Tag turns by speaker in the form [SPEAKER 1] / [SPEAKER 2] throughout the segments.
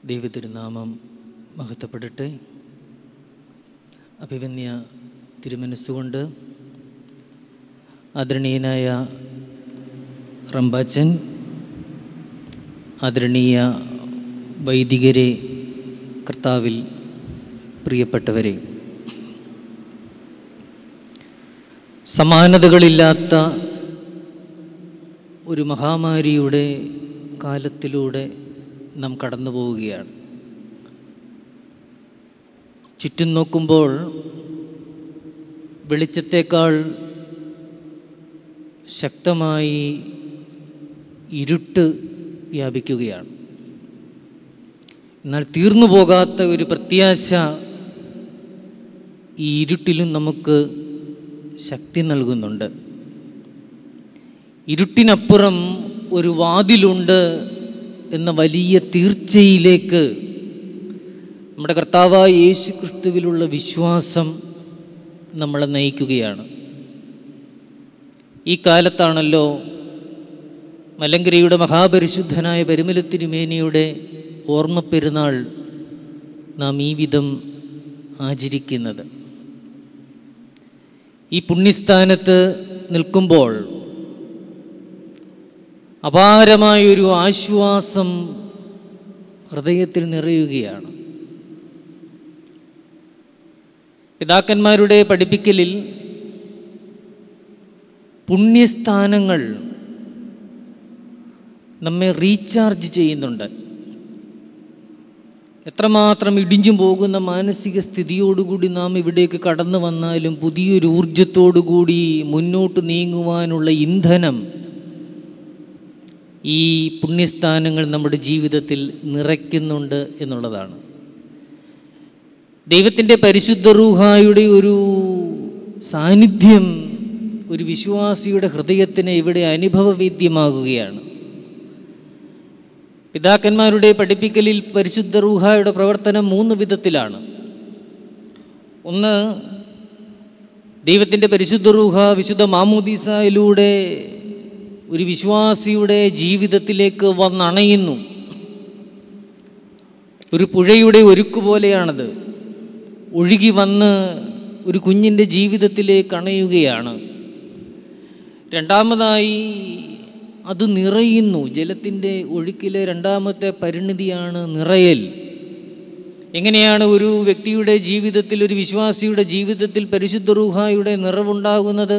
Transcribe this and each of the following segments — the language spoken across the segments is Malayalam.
[SPEAKER 1] ദൈവതിരുനാമം മഹത്വപ്പെടട്ടെ അഭിവന്യ തിരുമനസ്സുകൊണ്ട് ആദരണീയനായ റമ്പാച്ചൻ ആദരണീയ വൈദികരെ കർത്താവിൽ പ്രിയപ്പെട്ടവരെ സമാനതകളില്ലാത്ത ഒരു മഹാമാരിയുടെ കാലത്തിലൂടെ നാം കടന്നു പോവുകയാണ് ചുറ്റും നോക്കുമ്പോൾ വെളിച്ചത്തേക്കാൾ ശക്തമായി ഇരുട്ട് വ്യാപിക്കുകയാണ് എന്നാൽ തീർന്നു പോകാത്ത ഒരു പ്രത്യാശ ഈ ഇരുട്ടിലും നമുക്ക് ശക്തി നൽകുന്നുണ്ട് ഇരുട്ടിനപ്പുറം ഒരു വാതിലുണ്ട് എന്ന വലിയ തീർച്ചയിലേക്ക് നമ്മുടെ കർത്താവായ യേശു ക്രിസ്തുവിലുള്ള വിശ്വാസം നമ്മളെ നയിക്കുകയാണ് ഈ കാലത്താണല്ലോ മലങ്കരയുടെ മഹാപരിശുദ്ധനായ പരിമലത്തിരുമേനിയുടെ ഓർമ്മ പെരുന്നാൾ നാം ഈ വിധം ആചരിക്കുന്നത് ഈ പുണ്യസ്ഥാനത്ത് നിൽക്കുമ്പോൾ അപാരമായൊരു ആശ്വാസം ഹൃദയത്തിൽ നിറയുകയാണ് പിതാക്കന്മാരുടെ പഠിപ്പിക്കലിൽ പുണ്യസ്ഥാനങ്ങൾ നമ്മെ റീചാർജ് ചെയ്യുന്നുണ്ട് എത്രമാത്രം ഇടിഞ്ഞു പോകുന്ന മാനസിക സ്ഥിതിയോടുകൂടി നാം ഇവിടേക്ക് കടന്നു വന്നാലും പുതിയൊരു ഊർജത്തോടുകൂടി മുന്നോട്ട് നീങ്ങുവാനുള്ള ഇന്ധനം ഈ പുണ്യസ്ഥാനങ്ങൾ നമ്മുടെ ജീവിതത്തിൽ നിറയ്ക്കുന്നുണ്ട് എന്നുള്ളതാണ് ദൈവത്തിൻ്റെ പരിശുദ്ധ റൂഹായുടെ ഒരു സാന്നിധ്യം ഒരു വിശ്വാസിയുടെ ഹൃദയത്തിന് ഇവിടെ അനുഭവവേദ്യമാകുകയാണ് പിതാക്കന്മാരുടെ പഠിപ്പിക്കലിൽ പരിശുദ്ധ റൂഹായുടെ പ്രവർത്തനം മൂന്ന് വിധത്തിലാണ് ഒന്ന് ദൈവത്തിൻ്റെ പരിശുദ്ധ റൂഹ വിശുദ്ധ മാമൂദീസയിലൂടെ ഒരു വിശ്വാസിയുടെ ജീവിതത്തിലേക്ക് വന്നണയുന്നു ഒരു പുഴയുടെ ഒരുക്ക് പോലെയാണത് ഒഴുകി വന്ന് ഒരു കുഞ്ഞിൻ്റെ ജീവിതത്തിലേക്ക് അണയുകയാണ് രണ്ടാമതായി അത് നിറയുന്നു ജലത്തിൻ്റെ ഒഴുക്കിലെ രണ്ടാമത്തെ പരിണിതിയാണ് നിറയൽ എങ്ങനെയാണ് ഒരു വ്യക്തിയുടെ ജീവിതത്തിൽ ഒരു വിശ്വാസിയുടെ ജീവിതത്തിൽ പരിശുദ്ധ റൂഹായുടെ നിറവുണ്ടാകുന്നത്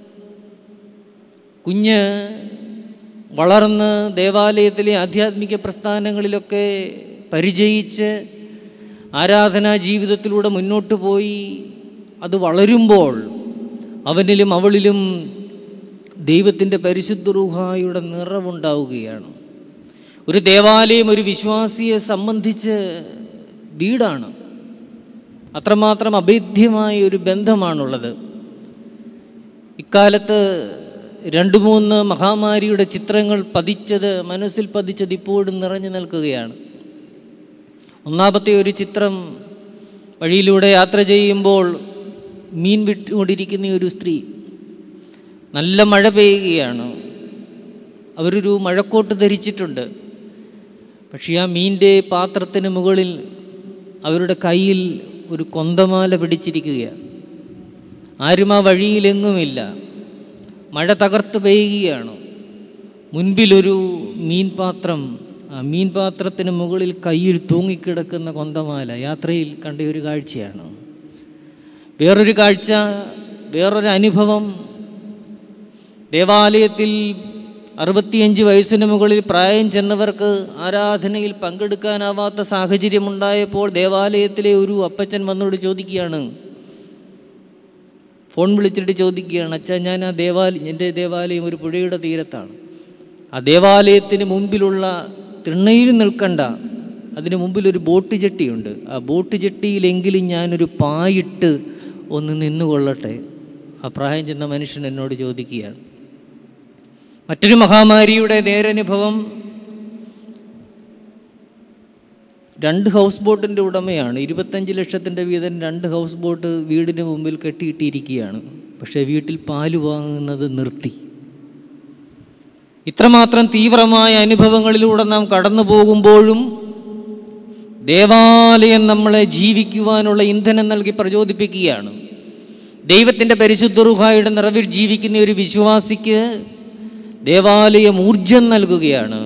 [SPEAKER 1] കുഞ്ഞ് വളർന്ന് ദേവാലയത്തിലെ ആധ്യാത്മിക പ്രസ്ഥാനങ്ങളിലൊക്കെ പരിചയിച്ച് ആരാധനാ ജീവിതത്തിലൂടെ മുന്നോട്ട് പോയി അത് വളരുമ്പോൾ അവനിലും അവളിലും ദൈവത്തിൻ്റെ പരിശുദ്ധ റൂഹായുടെ നിറവുണ്ടാവുകയാണ് ഒരു ദേവാലയം ഒരു വിശ്വാസിയെ സംബന്ധിച്ച് വീടാണ് അത്രമാത്രം അഭേദ്യമായ ഒരു ബന്ധമാണുള്ളത് ഇക്കാലത്ത് രണ്ട് മൂന്ന് മഹാമാരിയുടെ ചിത്രങ്ങൾ പതിച്ചത് മനസ്സിൽ പതിച്ചത് ഇപ്പോഴും നിറഞ്ഞു നിൽക്കുകയാണ് ഒന്നാമത്തെ ഒരു ചിത്രം വഴിയിലൂടെ യാത്ര ചെയ്യുമ്പോൾ മീൻ വിട്ടുകൊണ്ടിരിക്കുന്ന ഒരു സ്ത്രീ നല്ല മഴ പെയ്യുകയാണ് അവരൊരു മഴക്കോട്ട് ധരിച്ചിട്ടുണ്ട് പക്ഷേ ആ മീൻ്റെ പാത്രത്തിന് മുകളിൽ അവരുടെ കയ്യിൽ ഒരു കൊന്തമാല പിടിച്ചിരിക്കുകയാണ് ആരും ആ വഴിയിലെങ്ങുമില്ല മഴ തകർത്ത് പെയ്യുകയാണ് മുൻപിലൊരു മീൻപാത്രം ആ മീൻപാത്രത്തിന് മുകളിൽ കയ്യിൽ തൂങ്ങിക്കിടക്കുന്ന കൊന്തമാല യാത്രയിൽ കണ്ട ഒരു കാഴ്ചയാണ് വേറൊരു കാഴ്ച വേറൊരു അനുഭവം ദേവാലയത്തിൽ അറുപത്തിയഞ്ച് വയസ്സിന് മുകളിൽ പ്രായം ചെന്നവർക്ക് ആരാധനയിൽ പങ്കെടുക്കാനാവാത്ത സാഹചര്യമുണ്ടായപ്പോൾ ദേവാലയത്തിലെ ഒരു അപ്പച്ചൻ വന്നോട് ചോദിക്കുകയാണ് ഫോൺ വിളിച്ചിട്ട് ചോദിക്കുകയാണ് അച്ഛാ ഞാൻ ആ ദേവാലയം എൻ്റെ ദേവാലയം ഒരു പുഴയുടെ തീരത്താണ് ആ ദേവാലയത്തിന് മുമ്പിലുള്ള തിണ്ണയിൽ നിൽക്കണ്ട അതിന് മുമ്പിൽ ഒരു ബോട്ട് ജെട്ടിയുണ്ട് ആ ബോട്ട് ജെട്ടിയിലെങ്കിലും ഞാനൊരു പായിട്ട് ഒന്ന് നിന്നുകൊള്ളട്ടെ ആ പ്രായം ചെന്ന മനുഷ്യൻ എന്നോട് ചോദിക്കുകയാണ് മറ്റൊരു മഹാമാരിയുടെ നേരനുഭവം രണ്ട് ഹൗസ് ബോട്ടിൻ്റെ ഉടമയാണ് ഇരുപത്തഞ്ച് ലക്ഷത്തിൻ്റെ വീതം രണ്ട് ഹൗസ് ബോട്ട് വീടിന് മുമ്പിൽ കെട്ടിയിട്ടിരിക്കുകയാണ് പക്ഷേ വീട്ടിൽ പാല് വാങ്ങുന്നത് നിർത്തി ഇത്രമാത്രം തീവ്രമായ അനുഭവങ്ങളിലൂടെ നാം കടന്നു പോകുമ്പോഴും ദേവാലയം നമ്മളെ ജീവിക്കുവാനുള്ള ഇന്ധനം നൽകി പ്രചോദിപ്പിക്കുകയാണ് ദൈവത്തിൻ്റെ പരിശുദ്ധ റുഹായുടെ നിറവിൽ ജീവിക്കുന്ന ഒരു വിശ്വാസിക്ക് ദേവാലയം ഊർജം നൽകുകയാണ്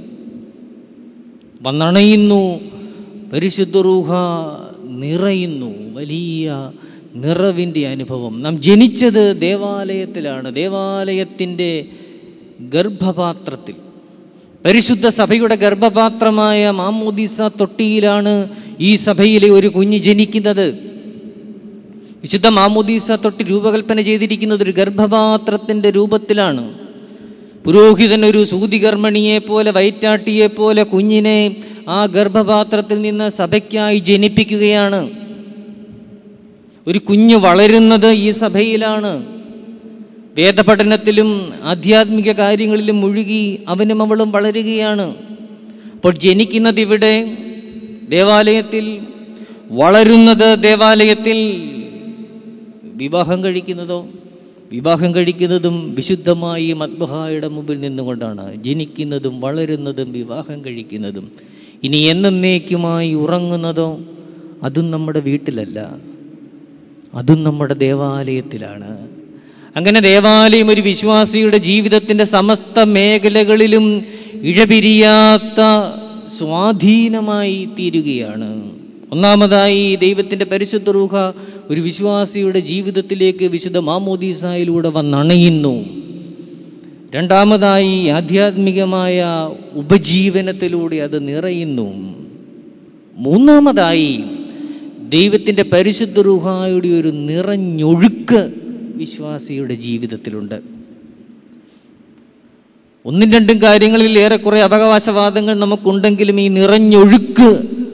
[SPEAKER 1] വന്നണയുന്നു പരിശുദ്ധ റൂഹ നിറയുന്നു വലിയ നിറവിൻ്റെ അനുഭവം നാം ജനിച്ചത് ദേവാലയത്തിലാണ് ദേവാലയത്തിൻ്റെ ഗർഭപാത്രത്തിൽ പരിശുദ്ധ സഭയുടെ ഗർഭപാത്രമായ മാമോദിസ തൊട്ടിയിലാണ് ഈ സഭയിലെ ഒരു കുഞ്ഞ് ജനിക്കുന്നത് വിശുദ്ധ മാമോദീസ തൊട്ട് രൂപകൽപ്പന ചെയ്തിരിക്കുന്നത് ഒരു ഗർഭപാത്രത്തിൻ്റെ രൂപത്തിലാണ് പുരോഹിതൻ ഒരു സൂതികർമ്മണിയെ പോലെ വയറ്റാട്ടിയെ പോലെ കുഞ്ഞിനെ ആ ഗർഭപാത്രത്തിൽ നിന്ന് സഭയ്ക്കായി ജനിപ്പിക്കുകയാണ് ഒരു കുഞ്ഞ് വളരുന്നത് ഈ സഭയിലാണ് വേദപഠനത്തിലും ആധ്യാത്മിക കാര്യങ്ങളിലും മുഴുകി അവനും അവളും വളരുകയാണ് അപ്പോൾ ജനിക്കുന്നത് ഇവിടെ ദേവാലയത്തിൽ വളരുന്നത് ദേവാലയത്തിൽ വിവാഹം കഴിക്കുന്നതോ വിവാഹം കഴിക്കുന്നതും വിശുദ്ധമായി മദ്ബഹായുടെ മുമ്പിൽ നിന്നുകൊണ്ടാണ് ജനിക്കുന്നതും വളരുന്നതും വിവാഹം കഴിക്കുന്നതും ഇനി എന്നേക്കുമായി ഉറങ്ങുന്നതോ അതും നമ്മുടെ വീട്ടിലല്ല അതും നമ്മുടെ ദേവാലയത്തിലാണ് അങ്ങനെ ദേവാലയം ഒരു വിശ്വാസിയുടെ ജീവിതത്തിൻ്റെ സമസ്ത മേഖലകളിലും ഇഴപിരിയാത്ത സ്വാധീനമായി തീരുകയാണ് ഒന്നാമതായി ദൈവത്തിൻ്റെ പരിശുദ്ധ റൂഹ ഒരു വിശ്വാസിയുടെ ജീവിതത്തിലേക്ക് വിശുദ്ധ മാമോദീസായിലൂടെ വന്നണയുന്നു രണ്ടാമതായി ആധ്യാത്മികമായ ഉപജീവനത്തിലൂടെ അത് നിറയുന്നു മൂന്നാമതായി ദൈവത്തിൻ്റെ പരിശുദ്ധ റൂഹായുടെ ഒരു നിറഞ്ഞൊഴുക്ക് വിശ്വാസിയുടെ ജീവിതത്തിലുണ്ട് ഒന്നും രണ്ടും കാര്യങ്ങളിൽ ഏറെക്കുറെ അവകാശവാദങ്ങൾ നമുക്കുണ്ടെങ്കിലും ഈ നിറഞ്ഞൊഴുക്ക്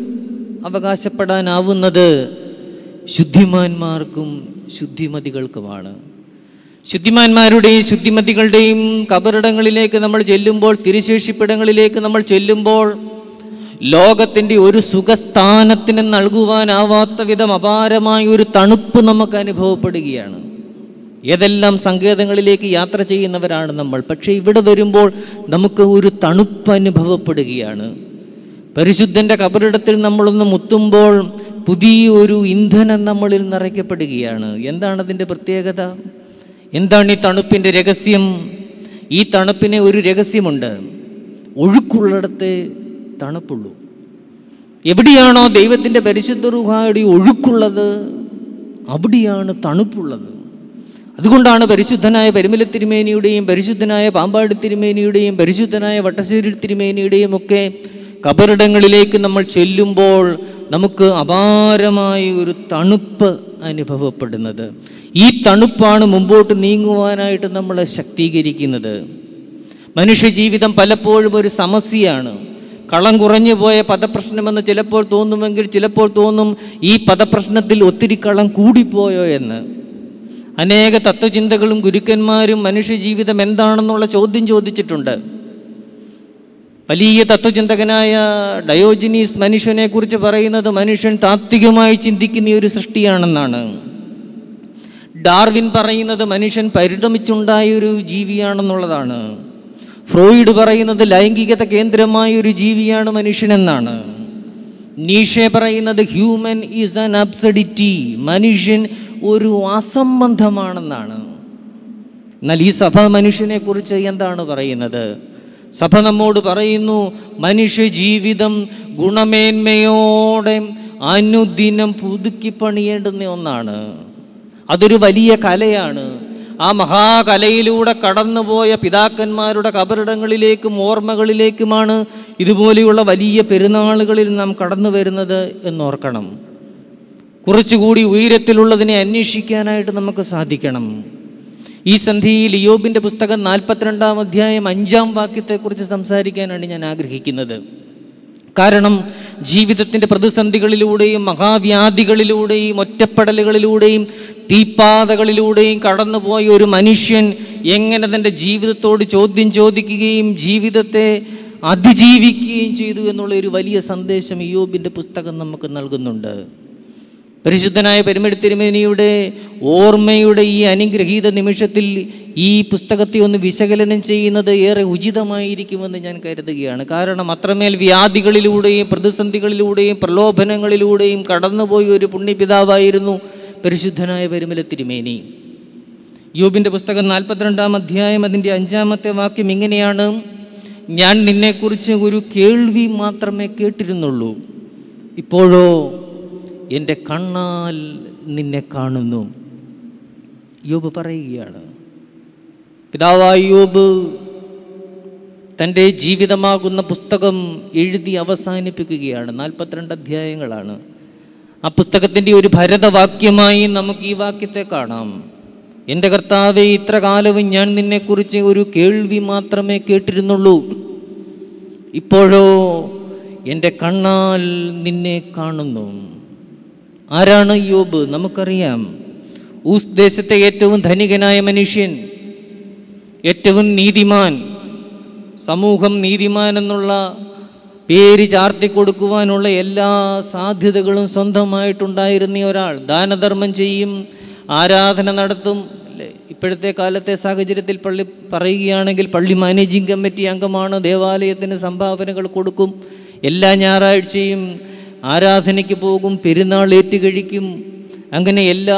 [SPEAKER 1] അവകാശപ്പെടാനാവുന്നത് ശുദ്ധിമാന്മാർക്കും ശുദ്ധിമതികൾക്കുമാണ് ശുദ്ധിമാന്മാരുടെയും ശുദ്ധിമതികളുടെയും കബറിടങ്ങളിലേക്ക് നമ്മൾ ചെല്ലുമ്പോൾ തിരുശേഷിപ്പിടങ്ങളിലേക്ക് നമ്മൾ ചെല്ലുമ്പോൾ ലോകത്തിൻ്റെ ഒരു സുഖസ്ഥാനത്തിന് നൽകുവാനാവാത്ത വിധം അപാരമായ ഒരു തണുപ്പ് നമുക്ക് അനുഭവപ്പെടുകയാണ് ഏതെല്ലാം സങ്കേതങ്ങളിലേക്ക് യാത്ര ചെയ്യുന്നവരാണ് നമ്മൾ പക്ഷേ ഇവിടെ വരുമ്പോൾ നമുക്ക് ഒരു തണുപ്പ് അനുഭവപ്പെടുകയാണ് പരിശുദ്ധൻ്റെ കബറിടത്തിൽ നമ്മളൊന്ന് മുത്തുമ്പോൾ പുതിയ ഒരു ഇന്ധനം നമ്മളിൽ നിറയ്ക്കപ്പെടുകയാണ് എന്താണ് അതിൻ്റെ പ്രത്യേകത എന്താണ് ഈ തണുപ്പിൻ്റെ രഹസ്യം ഈ തണുപ്പിന് ഒരു രഹസ്യമുണ്ട് ഒഴുക്കുള്ളിടത്തെ തണുപ്പുള്ളൂ എവിടെയാണോ ദൈവത്തിൻ്റെ പരിശുദ്ധ റുഹായുടെ ഒഴുക്കുള്ളത് അവിടെയാണ് തണുപ്പുള്ളത് അതുകൊണ്ടാണ് പരിശുദ്ധനായ പരിമല തിരുമേനിയുടെയും പരിശുദ്ധനായ പാമ്പാടി തിരുമേനിയുടെയും പരിശുദ്ധനായ വട്ടശ്ശേരി തിരുമേനിയുടെയും ഒക്കെ കബറിടങ്ങളിലേക്ക് നമ്മൾ ചെല്ലുമ്പോൾ നമുക്ക് അപാരമായ ഒരു തണുപ്പ് അനുഭവപ്പെടുന്നത് ഈ തണുപ്പാണ് മുമ്പോട്ട് നീങ്ങുവാനായിട്ട് നമ്മളെ ശക്തീകരിക്കുന്നത് മനുഷ്യജീവിതം പലപ്പോഴും ഒരു സമസ്യയാണ് കളം കുറഞ്ഞു പോയ പദപ്രശ്നമെന്ന് ചിലപ്പോൾ തോന്നുമെങ്കിൽ ചിലപ്പോൾ തോന്നും ഈ പദപ്രശ്നത്തിൽ ഒത്തിരി കളം കൂടിപ്പോയോ എന്ന് അനേക തത്വചിന്തകളും ഗുരുക്കന്മാരും മനുഷ്യജീവിതം എന്താണെന്നുള്ള ചോദ്യം ചോദിച്ചിട്ടുണ്ട് വലിയ തത്വചിന്തകനായ ഡയോജിനീസ് മനുഷ്യനെ കുറിച്ച് പറയുന്നത് മനുഷ്യൻ താത്വികമായി ചിന്തിക്കുന്ന ഒരു സൃഷ്ടിയാണെന്നാണ് ഡാർവിൻ പറയുന്നത് മനുഷ്യൻ പരിണമിച്ചുണ്ടായ ഒരു ജീവിയാണെന്നുള്ളതാണ് ഫ്രോയിഡ് പറയുന്നത് ലൈംഗികത കേന്ദ്രമായ ഒരു ജീവിയാണ് മനുഷ്യനെന്നാണ് നീഷെ പറയുന്നത് ഹ്യൂമൻ ഈസ് ആൻ അബ്സഡിറ്റി മനുഷ്യൻ ഒരു അസംബന്ധമാണെന്നാണ് എന്നാൽ ഈ സഭ മനുഷ്യനെ കുറിച്ച് എന്താണ് പറയുന്നത് സഭ നമ്മോട് പറയുന്നു മനുഷ്യ ജീവിതം ഗുണമേന്മയോടെ അനുദിനം പുതുക്കി പണിയേണ്ടുന്ന ഒന്നാണ് അതൊരു വലിയ കലയാണ് ആ മഹാകലയിലൂടെ കടന്നുപോയ പിതാക്കന്മാരുടെ കബറിടങ്ങളിലേക്കും ഓർമ്മകളിലേക്കുമാണ് ഇതുപോലെയുള്ള വലിയ പെരുന്നാളുകളിൽ നാം കടന്നു വരുന്നത് എന്നോർക്കണം കുറച്ചുകൂടി ഉയരത്തിലുള്ളതിനെ അന്വേഷിക്കാനായിട്ട് നമുക്ക് സാധിക്കണം ഈ സന്ധിയിൽ യോബിൻ്റെ പുസ്തകം നാൽപ്പത്തിരണ്ടാം അധ്യായം അഞ്ചാം വാക്യത്തെക്കുറിച്ച് സംസാരിക്കാനാണ് ഞാൻ ആഗ്രഹിക്കുന്നത് കാരണം ജീവിതത്തിൻ്റെ പ്രതിസന്ധികളിലൂടെയും മഹാവ്യാധികളിലൂടെയും ഒറ്റപ്പെടലുകളിലൂടെയും തീപ്പാതകളിലൂടെയും കടന്നുപോയ ഒരു മനുഷ്യൻ എങ്ങനെ തൻ്റെ ജീവിതത്തോട് ചോദ്യം ചോദിക്കുകയും ജീവിതത്തെ അതിജീവിക്കുകയും ചെയ്തു എന്നുള്ള ഒരു വലിയ സന്ദേശം യോബിൻ്റെ പുസ്തകം നമുക്ക് നൽകുന്നുണ്ട് പരിശുദ്ധനായ പെരുമഴ തിരുമേനിയുടെ ഓർമ്മയുടെ ഈ അനുഗ്രഹീത നിമിഷത്തിൽ ഈ പുസ്തകത്തെ ഒന്ന് വിശകലനം ചെയ്യുന്നത് ഏറെ ഉചിതമായിരിക്കുമെന്ന് ഞാൻ കരുതുകയാണ് കാരണം അത്രമേൽ വ്യാധികളിലൂടെയും പ്രതിസന്ധികളിലൂടെയും പ്രലോഭനങ്ങളിലൂടെയും കടന്നുപോയ ഒരു പുണ്യപിതാവായിരുന്നു പരിശുദ്ധനായ പെരുമല തിരുമേനി യോബിൻ്റെ പുസ്തകം നാൽപ്പത്തിരണ്ടാം അധ്യായം അതിൻ്റെ അഞ്ചാമത്തെ വാക്യം ഇങ്ങനെയാണ് ഞാൻ നിന്നെക്കുറിച്ച് ഒരു കേൾവി മാത്രമേ കേട്ടിരുന്നുള്ളൂ ഇപ്പോഴോ എൻ്റെ കണ്ണാൽ നിന്നെ കാണുന്നു യോബ് പറയുകയാണ് പിതാവായ യോബ് തൻ്റെ ജീവിതമാകുന്ന പുസ്തകം എഴുതി അവസാനിപ്പിക്കുകയാണ് നാൽപ്പത്തിരണ്ട് അധ്യായങ്ങളാണ് ആ പുസ്തകത്തിൻ്റെ ഒരു ഭരതവാക്യമായി നമുക്ക് ഈ വാക്യത്തെ കാണാം എൻ്റെ കർത്താവെ ഇത്ര കാലവും ഞാൻ നിന്നെക്കുറിച്ച് ഒരു കേൾവി മാത്രമേ കേട്ടിരുന്നുള്ളൂ ഇപ്പോഴോ എൻ്റെ കണ്ണാൽ നിന്നെ കാണുന്നു ആരാണ് യോബ് നമുക്കറിയാം ഊസ് ദേശത്തെ ഏറ്റവും ധനികനായ മനുഷ്യൻ ഏറ്റവും നീതിമാൻ സമൂഹം നീതിമാൻ എന്നുള്ള പേര് ചാർത്തി കൊടുക്കുവാനുള്ള എല്ലാ സാധ്യതകളും സ്വന്തമായിട്ടുണ്ടായിരുന്ന ഒരാൾ ദാനധർമ്മം ചെയ്യും ആരാധന നടത്തും അല്ലേ ഇപ്പോഴത്തെ കാലത്തെ സാഹചര്യത്തിൽ പള്ളി പറയുകയാണെങ്കിൽ പള്ളി മാനേജിംഗ് കമ്മിറ്റി അംഗമാണ് ദേവാലയത്തിന് സംഭാവനകൾ കൊടുക്കും എല്ലാ ഞായറാഴ്ചയും ആരാധനയ്ക്ക് പോകും പെരുന്നാൾ ഏറ്റുകഴിക്കും അങ്ങനെ എല്ലാ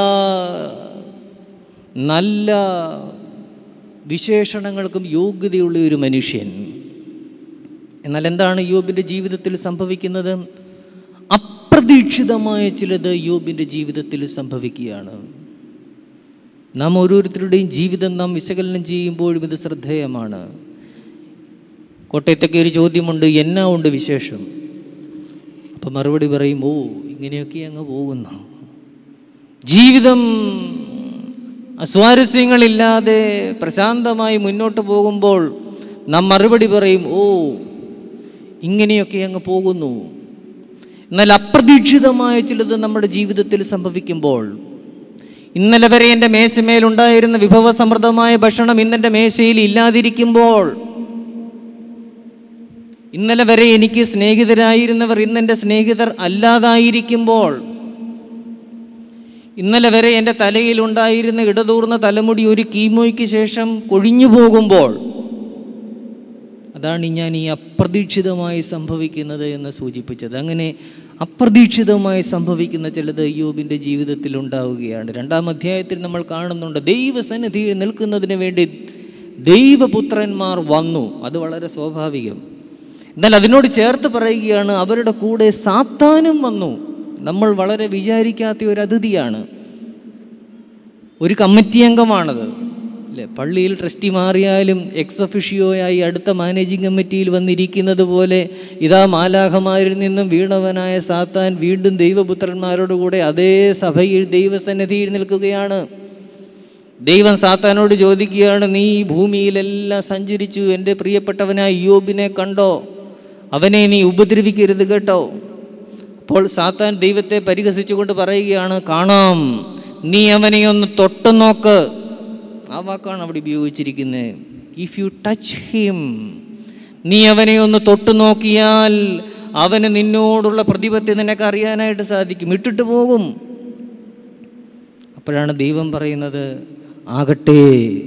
[SPEAKER 1] നല്ല വിശേഷണങ്ങൾക്കും യോഗ്യതയുള്ള ഒരു മനുഷ്യൻ എന്നാൽ എന്താണ് യോബിൻ്റെ ജീവിതത്തിൽ സംഭവിക്കുന്നത് അപ്രതീക്ഷിതമായ ചിലത് യോബിൻ്റെ ജീവിതത്തിൽ സംഭവിക്കുകയാണ് നാം ഓരോരുത്തരുടെയും ജീവിതം നാം വിശകലനം ചെയ്യുമ്പോഴും ഇത് ശ്രദ്ധേയമാണ് കോട്ടയത്തൊക്കെ ഒരു ചോദ്യമുണ്ട് എന്നാ ഉണ്ട് വിശേഷം അപ്പം മറുപടി പറയും ഓ ഇങ്ങനെയൊക്കെ അങ്ങ് പോകുന്നു ജീവിതം അസ്വാരസ്യങ്ങളില്ലാതെ പ്രശാന്തമായി മുന്നോട്ട് പോകുമ്പോൾ നാം മറുപടി പറയും ഓ ഇങ്ങനെയൊക്കെ അങ്ങ് പോകുന്നു എന്നാൽ അപ്രതീക്ഷിതമായ ചിലത് നമ്മുടെ ജീവിതത്തിൽ സംഭവിക്കുമ്പോൾ ഇന്നലെ വരെ എൻ്റെ മേശമേലുണ്ടായിരുന്ന വിഭവസമൃദ്ധമായ ഭക്ഷണം ഇന്നെൻ്റെ മേശയിൽ ഇല്ലാതിരിക്കുമ്പോൾ ഇന്നലെ വരെ എനിക്ക് സ്നേഹിതരായിരുന്നവർ ഇന്നെൻ്റെ സ്നേഹിതർ അല്ലാതായിരിക്കുമ്പോൾ ഇന്നലെ വരെ എൻ്റെ തലയിൽ ഉണ്ടായിരുന്ന ഇടതൂർന്ന തലമുടി ഒരു കീമോയ്ക്ക് ശേഷം കൊഴിഞ്ഞു പോകുമ്പോൾ അതാണ് ഞാൻ ഈ അപ്രതീക്ഷിതമായി സംഭവിക്കുന്നത് എന്ന് സൂചിപ്പിച്ചത് അങ്ങനെ അപ്രതീക്ഷിതമായി സംഭവിക്കുന്ന ചിലത് അയ്യൂബിൻ്റെ ജീവിതത്തിൽ ഉണ്ടാവുകയാണ് രണ്ടാം അധ്യായത്തിൽ നമ്മൾ കാണുന്നുണ്ട് ദൈവസന്നിധിയിൽ നിൽക്കുന്നതിന് വേണ്ടി ദൈവപുത്രന്മാർ വന്നു അത് വളരെ സ്വാഭാവികം എന്നാൽ അതിനോട് ചേർത്ത് പറയുകയാണ് അവരുടെ കൂടെ സാത്താനും വന്നു നമ്മൾ വളരെ വിചാരിക്കാത്ത ഒരു അതിഥിയാണ് ഒരു കമ്മിറ്റി അംഗമാണത് അല്ലേ പള്ളിയിൽ ട്രസ്റ്റി മാറിയാലും എക്സ് ഒഫിഷ്യോയായി അടുത്ത മാനേജിംഗ് കമ്മിറ്റിയിൽ വന്നിരിക്കുന്നത് പോലെ ഇതാ മാലാഖമാരിൽ നിന്നും വീണവനായ സാത്താൻ വീണ്ടും ദൈവപുത്രന്മാരോട് കൂടെ അതേ സഭയിൽ ദൈവസന്നിധിയിൽ നിൽക്കുകയാണ് ദൈവം സാത്താനോട് ചോദിക്കുകയാണ് നീ ഈ ഭൂമിയിലെല്ലാം സഞ്ചരിച്ചു എൻ്റെ പ്രിയപ്പെട്ടവനായ യോബിനെ കണ്ടോ അവനെ നീ ഉപദ്രവിക്കരുത് കേട്ടോ അപ്പോൾ സാത്താൻ ദൈവത്തെ പരിഹസിച്ചുകൊണ്ട് പറയുകയാണ് കാണാം നീ അവനെ ഒന്ന് തൊട്ടു നോക്ക് ആ വാക്കാണ് അവിടെ ഉപയോഗിച്ചിരിക്കുന്നത് ഇഫ് യു ടച്ച് ഹിം നീ അവനെ ഒന്ന് തൊട്ടു നോക്കിയാൽ അവന് നിന്നോടുള്ള പ്രതിപത്തി നിനക്ക് അറിയാനായിട്ട് സാധിക്കും ഇട്ടിട്ട് പോകും അപ്പോഴാണ് ദൈവം പറയുന്നത് ആകട്ടെ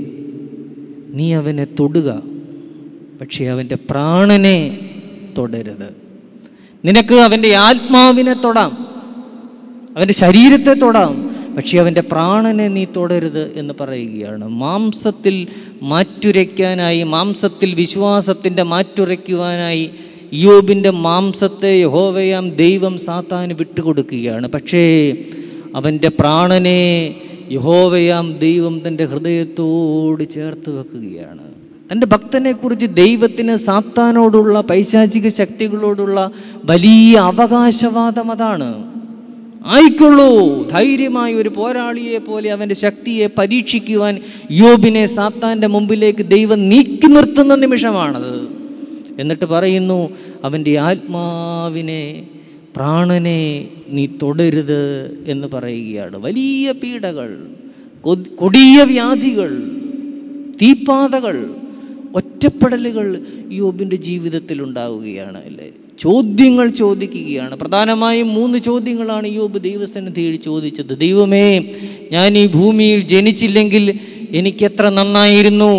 [SPEAKER 1] നീ അവനെ തൊടുക പക്ഷേ അവൻ്റെ പ്രാണനെ തൊടരുത് നിനക്ക് അവൻ്റെ ആത്മാവിനെ തൊടാം അവൻ്റെ ശരീരത്തെ തൊടാം പക്ഷേ അവൻ്റെ പ്രാണനെ നീ തൊടരുത് എന്ന് പറയുകയാണ് മാംസത്തിൽ മാറ്റുരയ്ക്കാനായി മാംസത്തിൽ വിശ്വാസത്തിൻ്റെ മാറ്റുരയ്ക്കുവാനായി യോബിൻ്റെ മാംസത്തെ യഹോവയാം ദൈവം സാത്താന് വിട്ടുകൊടുക്കുകയാണ് പക്ഷേ അവൻ്റെ പ്രാണനെ യഹോവയാം ദൈവം തൻ്റെ ഹൃദയത്തോട് ചേർത്ത് വെക്കുകയാണ് തൻ്റെ ഭക്തനെക്കുറിച്ച് ദൈവത്തിന് സാത്താനോടുള്ള പൈശാചിക ശക്തികളോടുള്ള വലിയ അവകാശവാദം അതാണ് ആയിക്കൊള്ളൂ ധൈര്യമായി ഒരു പോരാളിയെ പോലെ അവൻ്റെ ശക്തിയെ പരീക്ഷിക്കുവാൻ യോബിനെ സാത്താൻ്റെ മുമ്പിലേക്ക് ദൈവം നീക്കി നിർത്തുന്ന നിമിഷമാണത് എന്നിട്ട് പറയുന്നു അവൻ്റെ ആത്മാവിനെ പ്രാണനെ നീ തൊടരുത് എന്ന് പറയുകയാണ് വലിയ പീഡകൾ കൊ- കൊടിയ വ്യാധികൾ തീപ്പാതകൾ ഒറ്റ ഒറ്റപ്പെടലുകൾ യോബിൻ്റെ ജീവിതത്തിൽ ഉണ്ടാവുകയാണ് അല്ലേ ചോദ്യങ്ങൾ ചോദിക്കുകയാണ് പ്രധാനമായും മൂന്ന് ചോദ്യങ്ങളാണ് യോബ് ദൈവസന്നിധിയിൽ ചോദിച്ചത് ദൈവമേ ഞാൻ ഈ ഭൂമിയിൽ ജനിച്ചില്ലെങ്കിൽ എനിക്കെത്ര നന്നായിരുന്നു